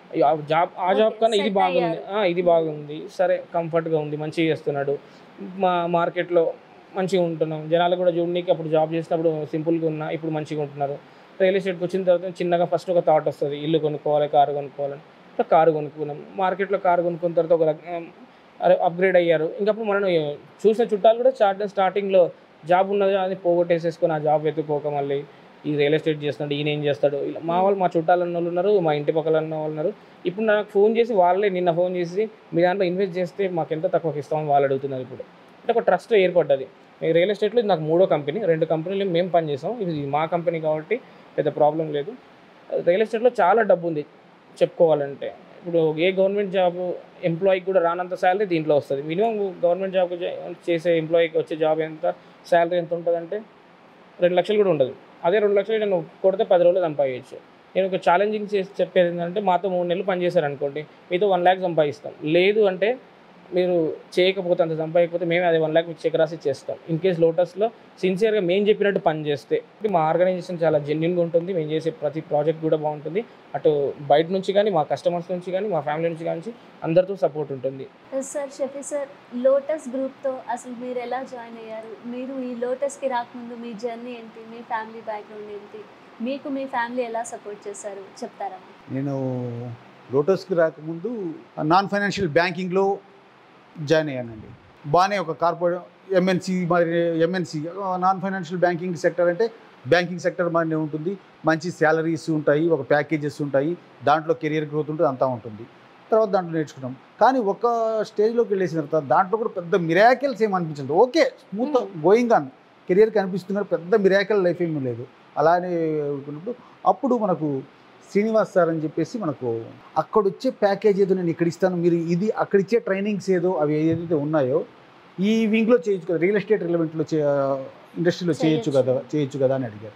ఆ జాబ్ ఆ జాబ్ Okay, కన్నా ఇది set బాగుంది అయ్యారు. ఆ, ఇది బాగుంది సరే కంఫర్ట్గా ఉంది మంచిగా చేస్తున్నాడు మా మార్కెట్లో మంచిగా ఉంటున్నాం జనాలు కూడా చూడడానికి అప్పుడు జాబ్ చేసినప్పుడు సింపుల్గా ఉన్నా ఇప్పుడు మంచిగా ఉంటున్నారు రియల్ ఎస్టేట్కి వచ్చిన తర్వాత చిన్నగా ఫస్ట్ ఒక థాట్ వస్తుంది ఇల్లు కొనుక్కోవాలి కారు కొనుక్కోవాలని ఇట్లా కారు కొనుక్కున్నాం మార్కెట్లో కారు కొనుక్కున్న తర్వాత ఒక రక- అరే అప్గ్రేడ్ అయ్యారు ఇంకప్పుడు మనం చూసిన చుట్టాలు కూడా స్టార్ట్ స్టార్టింగ్లో జాబ్ ఉన్నది అది పోగొట్టేసేసుకొని ఆ జాబ్ వెతుక్కోక మళ్ళీ ఈ రియల్ ఎస్టేట్ చేస్తున్నాడు ఈయన ఏం చేస్తాడు ఇలా మా వాళ్ళు మా చుట్టాలు అన్న వాళ్ళు ఉన్నారు మా ఇంటి పక్కల ఉన్న వాళ్ళు ఉన్నారు ఇప్పుడు నాకు ఫోన్ చేసి వాళ్ళే నిన్న ఫోన్ చేసి మీ దాంట్లో ఇన్వెస్ట్ చేస్తే మాకు ఎంత తక్కువకి ఇస్తామని వాళ్ళు అడుగుతున్నారు ఇప్పుడు అంటే ఒక ట్రస్ట్ ఏర్పడ్డది ఈ రియల్ ఎస్టేట్లో ఇది నాకు మూడో కంపెనీ రెండు కంపెనీలు మేము పనిచేసాం ఇది మా కంపెనీ కాబట్టి పెద్ద ప్రాబ్లం లేదు రియల్ ఎస్టేట్లో చాలా డబ్బు ఉంది చెప్పుకోవాలంటే ఇప్పుడు ఏ గవర్నమెంట్ జాబ్ ఎంప్లాయీకి కూడా రానంత శాలరీ దీంట్లో వస్తుంది మినిమం గవర్నమెంట్ జాబ్ చేసే ఎంప్లాయీకి వచ్చే జాబ్ ఎంత శాలరీ ఎంత ఉంటుందంటే రెండు లక్షలు కూడా ఉండదు అదే రెండు లక్షలు నేను కొడితే పది రోజులు సంపాదించు నేను ఒక ఛాలెంజింగ్ చేసి చెప్పేది ఏంటంటే మాతో మూడు నెలలు పనిచేశారు అనుకోండి మీతో వన్ ల్యాక్ సంపాదిస్తాం లేదు అంటే మీరు చేయకపోతే అంత సంపాదించకపోతే మేము అదే వన్ ల్యాక్ మీకు చెక్ రాసి చేస్తాం ఇన్ కేస్ లోటస్లో సిన్సియర్గా మేము చెప్పినట్టు పని చేస్తే మా ఆర్గనైజేషన్ చాలా జెన్యున్గా ఉంటుంది మేము చేసే ప్రతి ప్రాజెక్ట్ కూడా బాగుంటుంది అటు బయట నుంచి కానీ మా కస్టమర్స్ నుంచి కానీ మా ఫ్యామిలీ నుంచి కానీ అందరితో సపోర్ట్ ఉంటుంది సార్ షఫీ సార్ లోటస్ గ్రూప్తో అసలు మీరు ఎలా జాయిన్ అయ్యారు మీరు ఈ లోటస్కి రాకముందు మీ జర్నీ ఏంటి మీ ఫ్యామిలీ బ్యాక్గ్రౌండ్ ఏంటి మీకు మీ ఫ్యామిలీ ఎలా సపోర్ట్ చేశారు చెప్తారా నేను లోటస్కి రాకముందు నాన్ ఫైనాన్షియల్ బ్యాంకింగ్లో జాయిన్ అయ్యానండి బాగానే ఒక కార్పొరేట్ ఎంఎన్సి మరి MNC non financial banking sector అంటే బ్యాంకింగ్ సెక్టర్ మరి ఉంటుంది మంచి శాలరీస్ ఉంటాయి ఒక ప్యాకేజెస్ ఉంటాయి దాంట్లో కెరియర్ గ్రోత్ ఉంటుంది అంతా ఉంటుంది తర్వాత దాంట్లో నేర్చుకున్నాం కానీ ఒక స్టేజ్లోకి వెళ్ళేసిన తర్వాత దాంట్లో కూడా పెద్ద మిరాకిల్స్ ఏం అనిపించలేదు okay smooth going on career కనిపిస్తున్నారు పెద్ద మిరాకిల్ లైఫ్ ఏమీ లేదు అలానే అనుకున్నప్పుడు అప్పుడు మనకు శ్రీనివాస్ సార్ అని చెప్పేసి మనకు అక్కడ వచ్చే ప్యాకేజ్ ఏదో నేను ఇక్కడ ఇస్తాను మీరు ఇది అక్కడ ఇచ్చే ట్రైనింగ్స్ ఏదో అవి ఏదైతే ఉన్నాయో ఈ వింగ్లో చేయొచ్చు కదా రియల్ ఎస్టేట్ రిలవెంట్లో చే ఇండస్ట్రీలో చేయొచ్చు కదా చేయొచ్చు కదా అని అడిగారు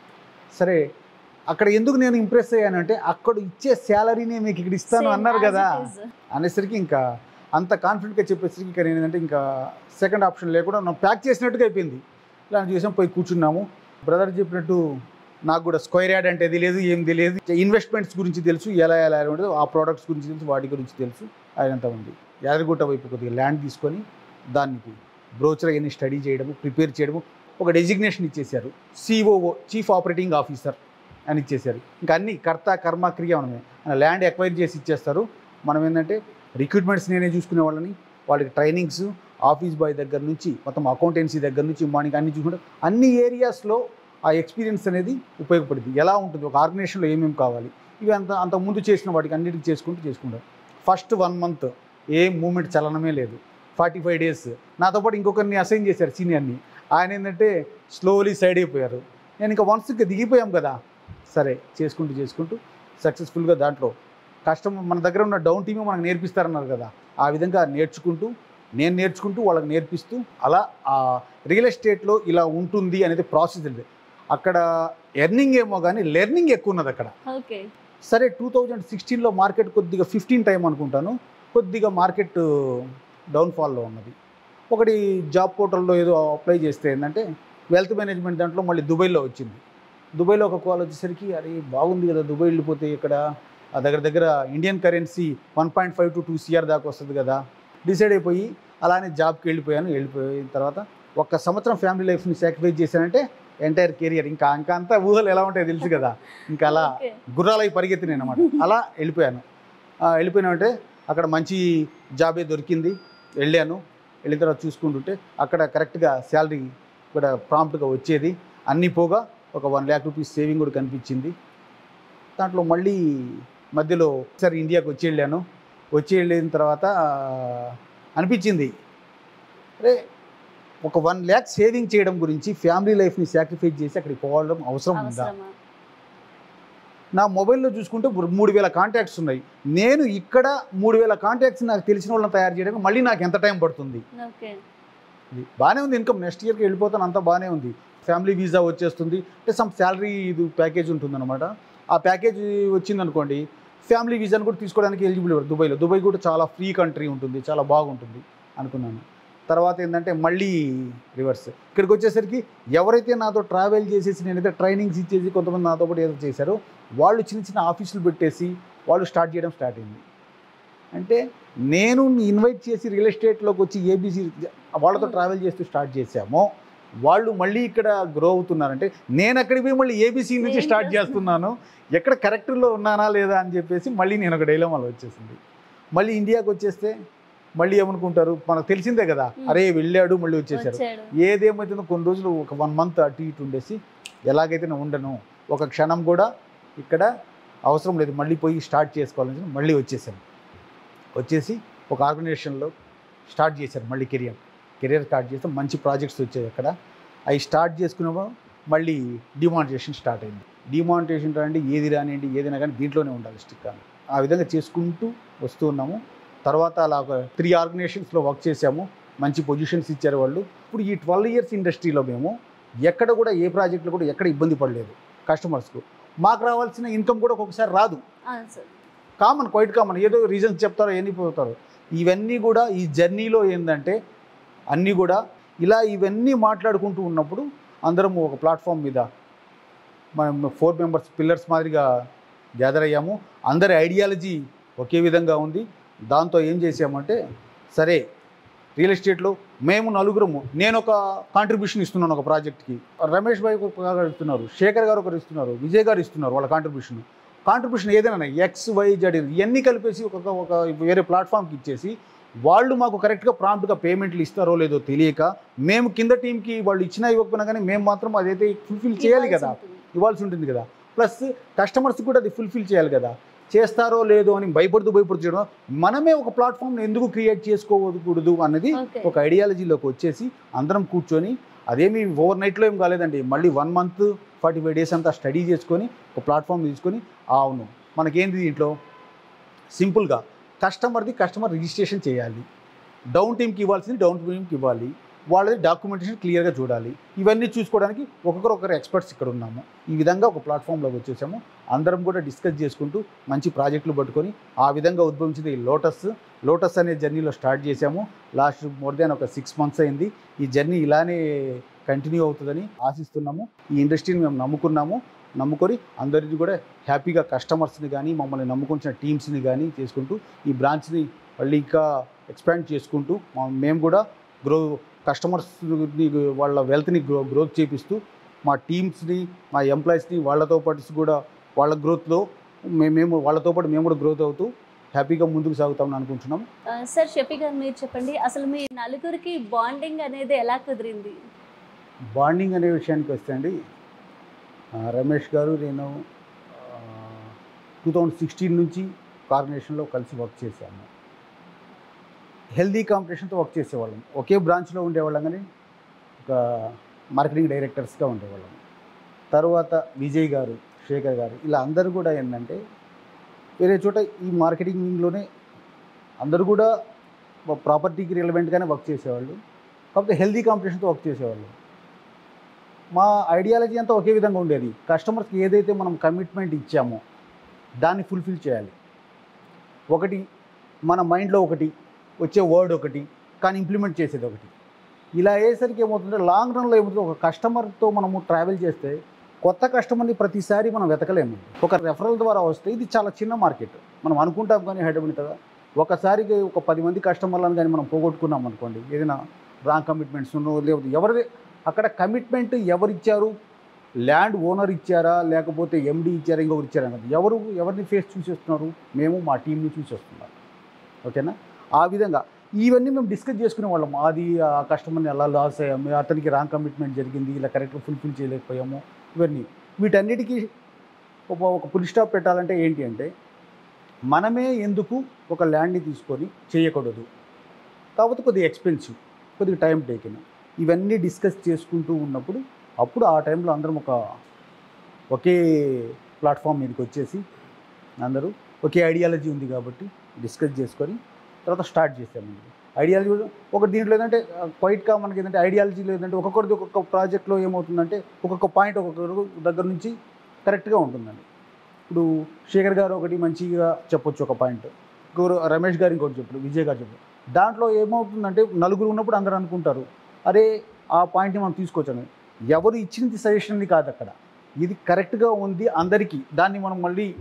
సరే అక్కడ ఎందుకు నేను ఇంప్రెస్ అయ్యానంటే అక్కడ ఇచ్చే శాలరీనే మీకు ఇక్కడ ఇస్తాను Same అన్నారు as కదా it is. అనేసరికి ఇంకా అంత కాన్ఫిడెంట్గా చెప్పేసరికి ఇంకా నేను ఏంటంటే ఇంకా సెకండ్ ఆప్షన్ లేకుండా మనం ప్యాక్ చేసినట్టుగా అయిపోయింది ఇలా చూసాం పోయి కూర్చున్నాము బ్రదర్ చెప్పినట్టు నాకు కూడా స్క్వేర్ యాడ్ అంటే తెలియదు ఏం తెలియదు ఇన్వెస్ట్మెంట్స్ గురించి తెలుసు ఎలా ఎలా ఎలా ఉండదు ఆ ప్రోడక్ట్స్ గురించి తెలుసు వాటి గురించి తెలుసు ఆయనంత ఉంది యాదగిరిగుట్ట వైపు కొద్దిగా ల్యాండ్ తీసుకొని దానికి బ్రోచర్ అవన్నీ స్టడీ చేయడము ప్రిపేర్ చేయడము ఒక డెసిగ్నేషన్ ఇచ్చేశారు సిఓఓ చీఫ్ ఆపరేటింగ్ ఆఫీసర్ అని ఇచ్చేశారు ఇంకా అన్ని కర్త కర్మ క్రియ మనమే ల్యాండ్ ఎక్వైర్ చేసి ఇచ్చేస్తారు మనం ఏంటంటే రిక్రూట్మెంట్స్ నేనే చూసుకునే వాళ్ళని వాళ్ళకి ట్రైనింగ్స్ ఆఫీస్ బాయ్ దగ్గర నుంచి మొత్తం అకౌంటెన్సీ దగ్గర నుంచి మార్నింగ్ అన్ని చూసుకుంటే అన్ని ఏరియాస్లో ఆ ఎక్స్పీరియన్స్ అనేది ఉపయోగపడింది ఎలా ఉంటుంది ఒక ఆర్గనైజేషన్లో ఏమేమి కావాలి ఇవి అంత అంత ముందు చేసిన వాటికి అన్నిటికి చేసుకుంటూ చేసుకుంటాం ఫస్ట్ వన్ మంత్ ఏ మూమెంట్ చలనమే లేదు ఫార్టీ ఫైవ్ డేస్ నాతో పాటు ఇంకొకరిని అసైన్ చేశారు సీనియర్ని ఆయన ఏంటంటే స్లోలీ సైడ్ అయిపోయారు నేను ఇంకా వన్స్ ఇంకా దిగిపోయాం కదా సరే చేసుకుంటూ చేసుకుంటూ సక్సెస్ఫుల్గా దాంట్లో కష్టం మన దగ్గర ఉన్న డౌన్ టీమే మనకు నేర్పిస్తారన్నారు కదా ఆ విధంగా నేర్చుకుంటూ నేను నేర్చుకుంటూ వాళ్ళకి నేర్పిస్తూ అలా ఆ రియల్ ఎస్టేట్లో ఇలా ఉంటుంది అనేది ప్రాసెస్ ఉంది అక్కడ ఎర్నింగ్ ఏమో కానీ లెర్నింగ్ ఎక్కువ ఉన్నది అక్కడ ఓకే సరే టూ థౌజండ్ సిక్స్టీన్లో మార్కెట్ కొద్దిగా ఫిఫ్టీన్ టైం అనుకుంటాను కొద్దిగా మార్కెట్ డౌన్ఫాల్లో ఉన్నది ఒకటి జాబ్ పోర్టల్లో ఏదో అప్లై చేస్తే ఏంటంటే వెల్త్ మేనేజ్మెంట్ దాంట్లో మళ్ళీ దుబాయ్లో వచ్చింది దుబాయ్లో ఒక కాల్ వచ్చేసరికి అరే బాగుంది కదా దుబాయ్ వెళ్ళిపోతే ఇక్కడ ఆ దగ్గర దగ్గర Indian currency one point five to two CR దాకా వస్తుంది కదా డిసైడ్ అయిపోయి అలానే జాబ్కి వెళ్ళిపోయాను వెళ్ళిపోయిన తర్వాత ఒక్క సంవత్సరం ఫ్యామిలీ లైఫ్ని సాక్రిఫైస్ చేశానంటే ఎంటైర్ కెరియర్ ఇంకా ఇంకా అంతా ఊహలు ఎలా ఉంటాయో తెలుసు కదా ఇంకా అలా ఓకే గుర్రాలై పరిగెత్తినాయి అనమాట అలా వెళ్ళిపోయాను ఆ, వెళ్ళిపోయినామంటే అక్కడ మంచి జాబే దొరికింది వెళ్ళాను వెళ్ళిన తర్వాత చూసుకుంటుంటే అక్కడ కరెక్ట్గా శాలరీ కూడా ప్రాంప్ట్గా వచ్చేది అన్నీ పోగా ఒక వన్ ల్యాక్ రూపీస్ సేవింగ్ కూడా కనిపించింది దాంట్లో మళ్ళీ మధ్యలో ఒకసారి ఇండియాకి వచ్చి వెళ్ళాను వచ్చి వెళ్ళిన తర్వాత ఆ, అనిపించింది అరే ఒక వన్ ల్యాక్ సేవింగ్ చేయడం గురించి ఫ్యామిలీ లైఫ్ని సాక్రిఫైస్ చేసి అక్కడికి పోవడం అవసరం ఉందా అవసరమా నా మొబైల్లో చూసుకుంటే ఇప్పుడు మూడు వేల కాంటాక్ట్స్ ఉన్నాయి నేను ఇక్కడ మూడు వేల కాంటాక్ట్స్ నాకు తెలిసిన వాళ్ళని తయారు చేయడానికి మళ్ళీ నాకు ఎంత టైం పడుతుంది ఓకే ఇది బాగానే ఉంది ఇన్కమ్ నెక్స్ట్ ఇయర్కి వెళ్ళిపోతాను అంతా బాగానే ఉంది ఫ్యామిలీ వీసా వచ్చేస్తుంది అంటే సమ్ శాలరీ ఇది ప్యాకేజ్ ఉంటుందన్నమాట ఆ ప్యాకేజ్ వచ్చిందనుకోండి ఫ్యామిలీ వీసాను కూడా తీసుకోవడానికి ఎలిజిబుల్ ఇవ్వరు దుబాయ్లో దుబాయ్ కూడా చాలా ఫ్రీ కంట్రీ ఉంటుంది చాలా బాగుంటుంది అనుకున్నాను తర్వాత ఏంటంటే మళ్ళీ రివర్స్ ఇక్కడికి వచ్చేసరికి ఎవరైతే నాతో ట్రావెల్ చేసేసి నేనైతే ట్రైనింగ్స్ ఇచ్చేసి కొంతమంది నాతో పాటు ఏదో చేశారో వాళ్ళు చిన్న చిన్న ఆఫీసులు పెట్టేసి వాళ్ళు స్టార్ట్ చేయడం స్టార్ట్ అయింది అంటే నేను ఇన్వైట్ చేసి రియల్ ఎస్టేట్లోకి వచ్చి ఏబీసీ వాళ్ళతో ట్రావెల్ చేస్తూ స్టార్ట్ చేశామో వాళ్ళు మళ్ళీ ఇక్కడ గ్రో అవుతున్నారంటే నేను అక్కడికి పోయి మళ్ళీ ఏబీసీ నుంచి ఏం స్టార్ట్ చేస్తున్నావు? చేస్తున్నాను ఎక్కడ కరెక్ట్లో ఉన్నానా లేదా అని చెప్పేసి మళ్ళీ నేను ఒక డైలమాలో వచ్చేసింది మళ్ళీ ఇండియాకి వచ్చేస్తే మళ్ళీ ఏమనుకుంటారు మనకు తెలిసిందే కదా Hmm. అరే వెళ్ళాడు మళ్ళీ వచ్చేసారు వచ్చాడు ఏదేమైతుందో కొన్ని రోజులు ఒక వన్ మంత్ అటు ఇటు ఉండేసి ఎలాగైతే నేను ఉండను ఒక క్షణం కూడా ఇక్కడ అవసరం లేదు మళ్ళీ పోయి స్టార్ట్ చేసుకోవాలని చెప్పి మళ్ళీ వచ్చేసాను వచ్చేసి ఒక ఆర్గనైజేషన్లో స్టార్ట్ చేశాను మళ్ళీ కెరియర్ కెరియర్ స్టార్ట్ చేస్తే మంచి ప్రాజెక్ట్స్ వచ్చాయి అక్కడ అవి స్టార్ట్ చేసుకున్నప్పుడు మళ్ళీ డిమానిటేషన్ స్టార్ట్ అయింది డిమానిటేషన్ అంటే ఏది రానివ్వండి ఏదైనా కానీ దీంట్లోనే ఉండాలి స్టిక్ అని ఆ విధంగా చేసుకుంటూ వస్తూ ఉన్నాము తర్వాత అలా ఒక త్రీ ఆర్గనైజేషన్స్లో వర్క్ చేశాము మంచి పొజిషన్స్ ఇచ్చారు వాళ్ళు ఇప్పుడు ఈ ట్వెల్వ్ ఇయర్స్ ఇండస్ట్రీలో మేము ఎక్కడ కూడా ఏ ప్రాజెక్టులో కూడా ఎక్కడ ఇబ్బంది పడలేదు కస్టమర్స్కు మాకు రావాల్సిన ఇన్కమ్ కూడా ఒక్కొక్కసారి రాదు అవును సార్ కామన్ క్వైట్ కామన్ ఏదో రీజన్స్ చెప్తారో ఎన్ని పోతారు ఇవన్నీ కూడా ఈ జర్నీలో ఏంటంటే అన్నీ కూడా ఇలా ఇవన్నీ మాట్లాడుకుంటూ ఉన్నప్పుడు అందరం ఒక ప్లాట్ఫామ్ మీద మనం ఫోర్ మెంబర్స్ పిల్లర్స్ మాదిరిగా గ్యాదర్ అయ్యాము అందరి ఐడియాలజీ ఒకే విధంగా ఉంది దాంతో ఏం చేసామంటే సరే రియల్ ఎస్టేట్లో మేము నలుగురము నేను ఒక కాంట్రిబ్యూషన్ ఇస్తున్నాను ఒక ప్రాజెక్ట్కి రమేష్ భాయ్ ఒకరు ఇస్తున్నారు శేఖర్ గారు ఒకరు ఇస్తున్నారు విజయ్ గారు ఇస్తున్నారు వాళ్ళ కాంట్రిబ్యూషన్ కాంట్రిబ్యూషన్ ఏదైనా ఎక్స్ వై జెడ్ ఇవన్నీ కలిపేసి ఒక ఒక వేరే ప్లాట్ఫామ్కి ఇచ్చేసి వాళ్ళు మాకు కరెక్ట్గా ప్రాంప్ట్గా పేమెంట్లు ఇస్తారో లేదో తెలియక మేము కింద టీంకి వాళ్ళు ఇచ్చినా ఇవ్వకపోయినా కానీ మేము మాత్రం అదైతే ఫుల్ఫిల్ చేయాలి కదా ఇవ్వాల్సి ఉంటుంది కదా ప్లస్ కస్టమర్స్ కూడా అది ఫుల్ఫిల్ చేయాలి కదా చేస్తారో లేదో అని భయపడుతూ భయపడుతూ చేయడం మనమే ఒక ప్లాట్ఫామ్ని ఎందుకు క్రియేట్ చేసుకోకూడదు అన్నది ఓకే ఒక ఐడియాలజీలోకి వచ్చేసి అందరం కూర్చొని అదేమి ఓవర్ నైట్లో ఏం కాలేదండి మళ్ళీ one month forty five days అంతా స్టడీ చేసుకొని ఒక ప్లాట్ఫామ్ తీసుకొని ఆ, అవును మనకేంది దీంట్లో సింపుల్గా కస్టమర్ది కస్టమర్ రిజిస్ట్రేషన్ చేయాలి డౌన్ టీమ్కి ఇవ్వాల్సింది డౌన్ టీమ్కి ఇవ్వాలి వాళ్ళది డాక్యుమెంటేషన్ క్లియర్గా చూడాలి ఇవన్నీ చూసుకోవడానికి ఒక్కొక్కరు ఒకరు ఎక్స్పర్ట్స్ ఇక్కడ ఉన్నాము ఈ విధంగా ఒక ప్లాట్ఫామ్లోకి వచ్చేసాము అందరం కూడా డిస్కస్ చేసుకుంటూ మంచి ప్రాజెక్టులు పట్టుకొని ఆ విధంగా ఉద్భవించింది ఈ లోటస్ లోటస్ అనే జర్నీలో స్టార్ట్ చేసాము లాస్ట్ మోర్ దాన్ ఒక సిక్స్ మంత్స్ అయింది ఈ జర్నీ ఇలానే కంటిన్యూ అవుతుందని ఆశిస్తున్నాము ఈ ఇండస్ట్రీని మేము నమ్ముకున్నాము నమ్ముకొని అందరిది కూడా హ్యాపీగా కస్టమర్స్ని కానీ మమ్మల్ని నమ్ముకుంటున్న టీమ్స్ని కానీ చేసుకుంటూ ఈ బ్రాంచ్ని మళ్ళీ ఇంకా ఎక్స్పాండ్ చేసుకుంటూ మా- మేము కూడా గ్రో కస్టమర్స్ని వాళ్ళ వెల్త్ని గ్రో గ్రోత్ చేపిస్తూ మా టీమ్స్ని మా ఎంప్లాయీస్ని వాళ్ళతో పాటు కూడా వాళ్ళ గ్రోత్లో మే- మేము వాళ్ళతో పాటు మేము కూడా గ్రోత్ అవుతూ హ్యాపీగా ముందుకు సాగుతామని అనుకుంటున్నాం ఆ, సార్ షఫీ గారు మీరు చెప్పండి అసలు మీ నలుగురికి బాండింగ్ అనేది ఎలా కుదిరింది బాండింగ్ అనే విషయానికి వస్తే అండి ఆ, రమేష్ గారు నేను టూ థౌజండ్ సిక్స్టీన్ నుంచి కార్పొరేషన్లో కలిసి వర్క్ చేశాము హెల్దీ కాంపిటీషన్తో వర్క్ చేసేవాళ్ళం ఒకే బ్రాంచ్లో ఉండేవాళ్ళం కానీ ఒక మార్కెటింగ్ డైరెక్టర్స్గా ఉండేవాళ్ళం తర్వాత విజయ్ గారు శేఖర్ గారు ఇలా అందరూ కూడా ఏంటంటే వేరే చోట ఈ మార్కెటింగ్ వింగ్లోనే అందరూ కూడా ప్రాపర్టీకి రిలవెంట్గానే వర్క్ చేసేవాళ్ళు కాకపోతే హెల్దీ కాంపిటీషన్తో వర్క్ చేసేవాళ్ళు మా ఐడియాలజీ అంతా ఒకే విధంగా ఉండేది కస్టమర్స్కి ఏదైతే మనం కమిట్మెంట్ ఇచ్చామో దాన్ని ఫుల్ఫిల్ చేయాలి ఒకటి మన మైండ్లో ఒకటి వచ్చే వర్డ్ ఒకటి కానీ ఇంప్లిమెంట్ చేసేది ఒకటి ఇలా అయ్యేసరికి ఏమవుతుందంటే లాంగ్ రన్లో ఏమవుతుంది ఒక కస్టమర్తో మనము ట్రావెల్ చేస్తే కొత్త కస్టమర్ని ప్రతిసారి మనం వెతకలేము ఒక రెఫరల్ ద్వారా వస్తే ఇది చాలా చిన్న మార్కెట్ మనం అనుకుంటాం కానీ హైదరాబాద్ ఒకసారికి ఒక పది మంది కస్టమర్లను కానీ మనం పోగొట్టుకున్నాం అనుకోండి ఏదైనా రాంగ్ కమిట్మెంట్స్ లేకపోతే ఎవరి అక్కడ కమిట్మెంట్ ఎవరు ఇచ్చారు ల్యాండ్ ఓనర్ ఇచ్చారా లేకపోతే ఎండి ఇచ్చారా ఇంకొకరు ఇచ్చారా అన్నది ఎవరు ఎవరిని ఫేస్ చూసేస్తున్నారు మేము మా టీంని చూసేస్తున్నాం ఓకేనా ఆ విధంగా ఇవన్నీ మేము డిస్కస్ చేసుకునే వాళ్ళం అది ఆ కస్టమర్ని ఎలా లాస్ అయ్యాము అతనికి రాంగ్ కమిట్మెంట్ జరిగింది ఇలా కరెక్ట్గా ఫుల్ఫిల్ చేయలేకపోయాము ఇవన్నీ వీటన్నిటికీ ఒక ఒక పులి స్టాప్ పెట్టాలంటే ఏంటి అంటే మనమే ఎందుకు ఒక ల్యాండ్ని తీసుకొని చేయకూడదు కాకపోతే కొద్దిగా ఎక్స్పెన్సివ్ కొద్దిగా టైం టేకిన్ ఇవన్నీ డిస్కస్ చేసుకుంటూ ఉన్నప్పుడు అప్పుడు ఆ టైంలో అందరం ఒక ఒకే ప్లాట్ఫామ్ మీదకి వచ్చేసి అందరూ ఒకే ఐడియాలజీ ఉంది కాబట్టి డిస్కస్ చేసుకొని తర్వాత స్టార్ట్ చేసామండి ఐడియాలజీ ఒక దీంట్లో ఏంటంటే క్వైట్గా మనకి ఏంటంటే ఐడియాలజీ లేదంటే ఒక్కొక్కరిది ఒక్కొక్క ప్రాజెక్ట్లో ఏమవుతుందంటే ఒక్కొక్క పాయింట్ ఒక్కొక్కరు దగ్గర నుంచి కరెక్ట్గా ఉంటుందండి ఇప్పుడు శేఖర్ గారు ఒకటి మంచిగా చెప్పొచ్చు ఒక పాయింట్ ఇంకొకరు రమేష్ గారు ఇంకోటి చెప్పారు విజయ్ గారు చెప్పారు దాంట్లో ఏమవుతుందంటే నలుగురు ఉన్నప్పుడు అందరూ అనుకుంటారు అరే ఆ పాయింట్ని మనం తీసుకొచ్చాను ఎవరు ఇచ్చినది సజెషన్ది కాదు అక్కడ ఇది కరెక్ట్గా ఉంది అందరికీ దాన్ని మనం మళ్ళీ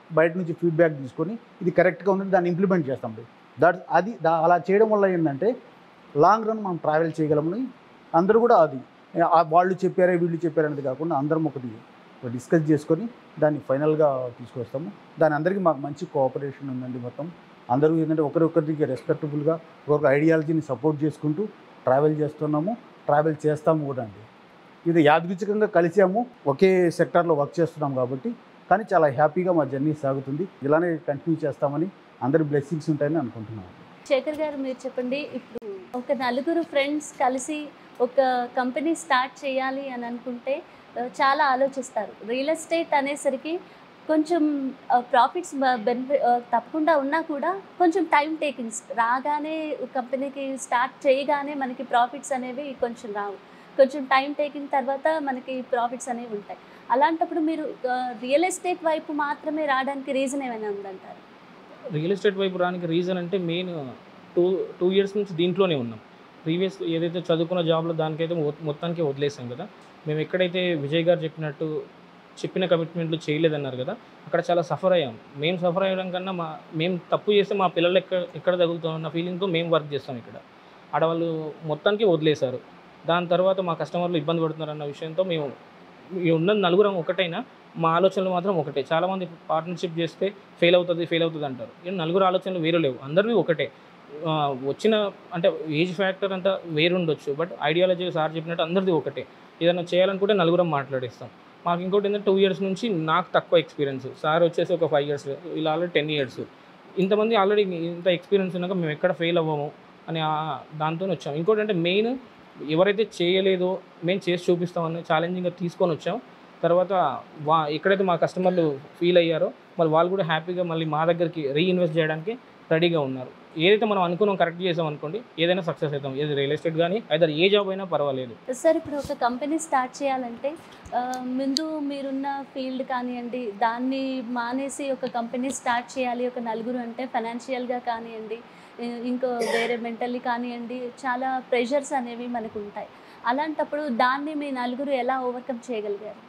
బయట నుంచి ఫీడ్బ్యాక్ తీసుకొని ఇది కరెక్ట్గా ఉందని దాన్ని ఇంప్లిమెంట్ చేస్తాం దట్ అది దా- అలా చేయడం వల్ల ఏంటంటే లాంగ్ రన్ మనం ట్రావెల్ చేయగలమని అందరూ కూడా అది ఆ వాళ్ళు చెప్పారే వీళ్ళు చెప్పారు అనేది కాకుండా అందరం ఒకటి డిస్కస్ చేసుకొని దాన్ని ఫైనల్గా తీసుకొస్తాము దాని అందరికీ మాకు మంచి కోఆపరేషన్ ఉందండి మొత్తం అందరూ ఏంటంటే ఒకరికొకరికి రెస్పెక్టబుల్గా ఒక ఐడియాలజీని సపోర్ట్ చేసుకుంటూ ట్రావెల్ చేస్తున్నాము ట్రావెల్ చేస్తాము కూడా అండి ఇది యాదృచ్ఛికంగా కలిసాము ఒకే సెక్టార్లో వర్క్ చేస్తున్నాం కాబట్టి కానీ చాలా హ్యాపీగా మా జర్నీ సాగుతుంది ఇలానే కంటిన్యూ చేస్తామని అందరి బ్లెస్సింగ్స్ ఉంటాయని అనుకుంటున్నాను శేఖర్ గారు మీరు చెప్పండి ఇప్పుడు ఒక నలుగురు ఫ్రెండ్స్ కలిసి ఒక కంపెనీ స్టార్ట్ చేయాలి అని అనుకుంటే ఆ, చాలా ఆలోచిస్తారు రియల్ ఎస్టేట్ అనేసరికి కొంచెం ప్రాఫిట్స్ బెనిఫిట్ తప్పకుండా ఉన్నా కూడా కొంచెం టైం టేకింగ్స్ రాగానే కంపెనీకి స్టార్ట్ చేయగానే మనకి ప్రాఫిట్స్ అనేవి కొంచెం రావు కొంచెం టైం టేకింగ్ తర్వాత మనకి ప్రాఫిట్స్ అనేవి ఉంటాయి అలాంటప్పుడు మీరు రియల్ ఎస్టేట్ వైపు మాత్రమే రావడానికి రీజన్ ఏమైనా ఉందంటారు రియల్ ఎస్టేట్ వైపు రానికి రీజన్ అంటే మెయిన్ టూ టూ ఇయర్స్ నుంచి దీంట్లోనే ఉన్నాం ప్రీవియస్ ఏదైతే చదువుకున్న జాబ్లో దానికైతే మొ- మొత్తానికి వదిలేసాం కదా మేము ఎక్కడైతే విజయ్ గారు చెప్పినట్టు చెప్పిన కమిట్మెంట్లు చేయలేదన్నారు కదా అక్కడ చాలా సఫర్ అయ్యాం మేము సఫర్ అయ్యడం కన్నా మా మేము తప్పు చేస్తే మా పిల్లలు ఎక్కడ ఎక్కడ తగులుతున్న ఫీలింగ్తో మేము వర్క్ చేస్తాం ఇక్కడ ఆడవాళ్ళు మొత్తానికి వదిలేశారు దాని తర్వాత మా కస్టమర్లు ఇబ్బంది పడుతున్నారన్న విషయంతో మేము ఈ ఉన్న నలుగురం ఒకటైనా మా ఆలోచనలు మాత్రం ఒకటే చాలామంది పార్ట్నర్షిప్ చేస్తే ఫెయిల్ అవుతుంది ఫెయిల్ అవుతుంది అంటారు ఈ నలుగురు ఆలోచనలు వేరు లేవు అందరివి ఒకటే ఆ, వచ్చిన అంటే ఏజ్ ఫ్యాక్టర్ అంతా వేరు ఉండొచ్చు బట్ ఐడియాలజీ సార్ చెప్పినట్టు అందరిది ఒకటే ఏదైనా చేయాలనుకుంటే నలుగురం మాట్లాడిస్తాం మాకు ఇంకోటి ఏంటంటే టూ ఇయర్స్ నుంచి నాకు తక్కువ ఎక్స్పీరియన్స్ సార్ వచ్చేసి ఒక ఫైవ్ ఇయర్స్ ఇలా ఆల్రెడీ టెన్ ఇయర్స్ ఇంతమంది ఆల్రెడీ ఇంత ఎక్స్పీరియన్స్ ఉన్నాక మేము ఎక్కడ ఫెయిల్ అవ్వము అని దాంతో వచ్చాం ఇంకోటి అంటే మెయిన్ ఎవరైతే చేయలేదో మేము చేసి చూపిస్తామని ఛాలెంజింగ్గా తీసుకొని వచ్చాం తర్వాత వా ఎక్కడైతే మా కస్టమర్లు ఫీల్ అయ్యారో మరి వాళ్ళు కూడా హ్యాపీగా మళ్ళీ మా దగ్గరికి రీఇన్వెస్ట్ చేయడానికి రెడీగా ఉన్నారు ఏదైతే మనం అనుకున్నాం కరెక్ట్ చేసాం అనుకోండి ఏదైనా సక్సెస్ అవుతాం ఏది రియల్ ఎస్టేట్ కానీ అయితే ఏ జాబ్ అయినా పర్వాలేదు సార్ ఇప్పుడు ఒక కంపెనీ స్టార్ట్ చేయాలంటే ఆ, ముందు మీరున్న ఫీల్డ్ కానివ్వండి దాన్ని మానేసి ఒక కంపెనీ స్టార్ట్ చేయాలి ఒక నలుగురు అంటే ఫైనాన్షియల్గా కానివ్వండి ఇ- ఇంకో వేరే మెంటల్లీ కానివ్వండి చాలా ప్రెషర్స్ అనేవి మనకు ఉంటాయి అలాంటప్పుడు దాన్ని మీ నలుగురు ఎలా ఓవర్కమ్ చేయగలిగారు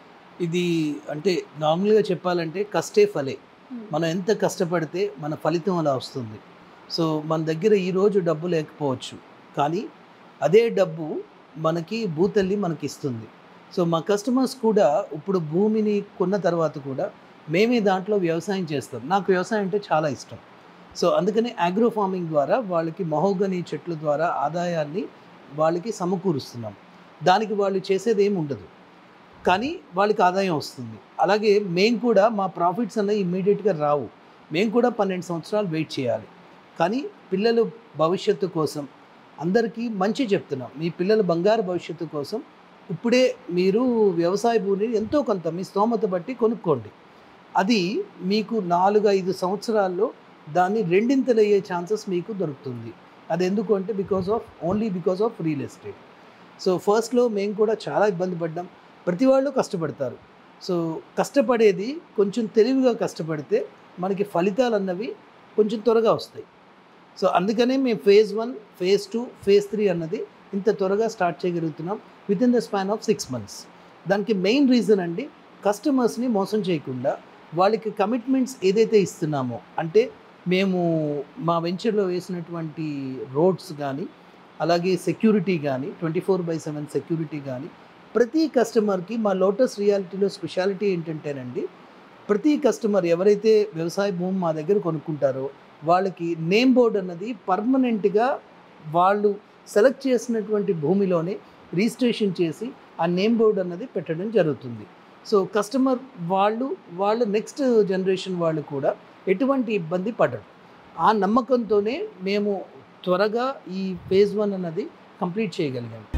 ఇది అంటే నార్మల్గా చెప్పాలంటే కష్టే ఫలే Hmm. మనం ఎంత కష్టపడితే మన ఫలితం అలా వస్తుంది సో మన దగ్గర ఈరోజు డబ్బు లేకపోవచ్చు కానీ అదే డబ్బు మనకి భూతల్లి మనకి ఇస్తుంది సో మా కస్టమర్స్ కూడా ఇప్పుడు భూమిని కొన్న తర్వాత కూడా మేమే దాంట్లో వ్యవసాయం చేస్తాం నాకు వ్యవసాయం అంటే చాలా ఇష్టం సో అందుకని అగ్రో ఫార్మింగ్ ద్వారా వాళ్ళకి మహోగని చెట్ల ద్వారా ఆదాయాన్ని వాళ్ళకి సమకూరుస్తున్నాం దానికి వాళ్ళు చేసేది ఏమి ఉండదు కానీ వాళ్ళకి ఆదాయం వస్తుంది అలాగే మేము కూడా మా ప్రాఫిట్స్ అనేవి ఇమ్మీడియట్గా రావు మేము కూడా పన్నెండు సంవత్సరాలు వెయిట్ చేయాలి కానీ పిల్లల భవిష్యత్తు కోసం అందరికీ మంచి చెప్తున్నాం మీ పిల్లల బంగారు భవిష్యత్తు కోసం ఇప్పుడే మీరు వ్యవసాయ భూమిని ఎంతో కొంత మీ స్తోమత బట్టి కొనుక్కోండి అది మీకు నాలుగు ఐదు సంవత్సరాల్లో దాన్ని రెండింతలయ్యే ఛాన్సెస్ మీకు దొరుకుతుంది అది ఎందుకు అంటే because of only because of real estate so ఫస్ట్లో మేము కూడా చాలా ఇబ్బంది పడ్డాం ప్రతి వాళ్ళు కష్టపడతారు సో కష్టపడేది కొంచెం తెలివిగా కష్టపడితే మనకి ఫలితాలు అన్నవి కొంచెం త్వరగా వస్తాయి సో అందుకనే మేము phase one phase two phase three అన్నది ఇంత త్వరగా స్టార్ట్ చేయగలుగుతున్నాం within the span of six months దానికి మెయిన్ రీజన్ అండి కస్టమర్స్ని మోసం చేయకుండా వాళ్ళకి కమిట్మెంట్స్ ఏదైతే ఇస్తున్నామో అంటే మేము మా వెంచర్లో వేసినటువంటి రోడ్స్ కానీ అలాగే సెక్యూరిటీ కానీ twenty four by seven security కానీ ప్రతి కస్టమర్కి మా లోటస్ రియాలిటీలో స్పెషాలిటీ ఏంటంటేనండి ప్రతి కస్టమర్ ఎవరైతే వ్యవసాయ భూమి మా దగ్గర కొనుక్కుంటారో వాళ్ళకి నేమ్ బోర్డ్ అన్నది పర్మనెంట్గా వాళ్ళు సెలెక్ట్ చేసినటువంటి భూమిలోనే రిజిస్ట్రేషన్ చేసి ఆ నేమ్ బోర్డ్ అన్నది పెట్టడం జరుగుతుంది సో కస్టమర్ వాళ్ళు వాళ్ళు నెక్స్ట్ జనరేషన్ వాళ్ళు కూడా ఎటువంటి ఇబ్బంది పడరు ఆ నమ్మకంతోనే మేము త్వరగా ఈ ఫేజ్ వన్ అన్నది కంప్లీట్ చేయగలిగాం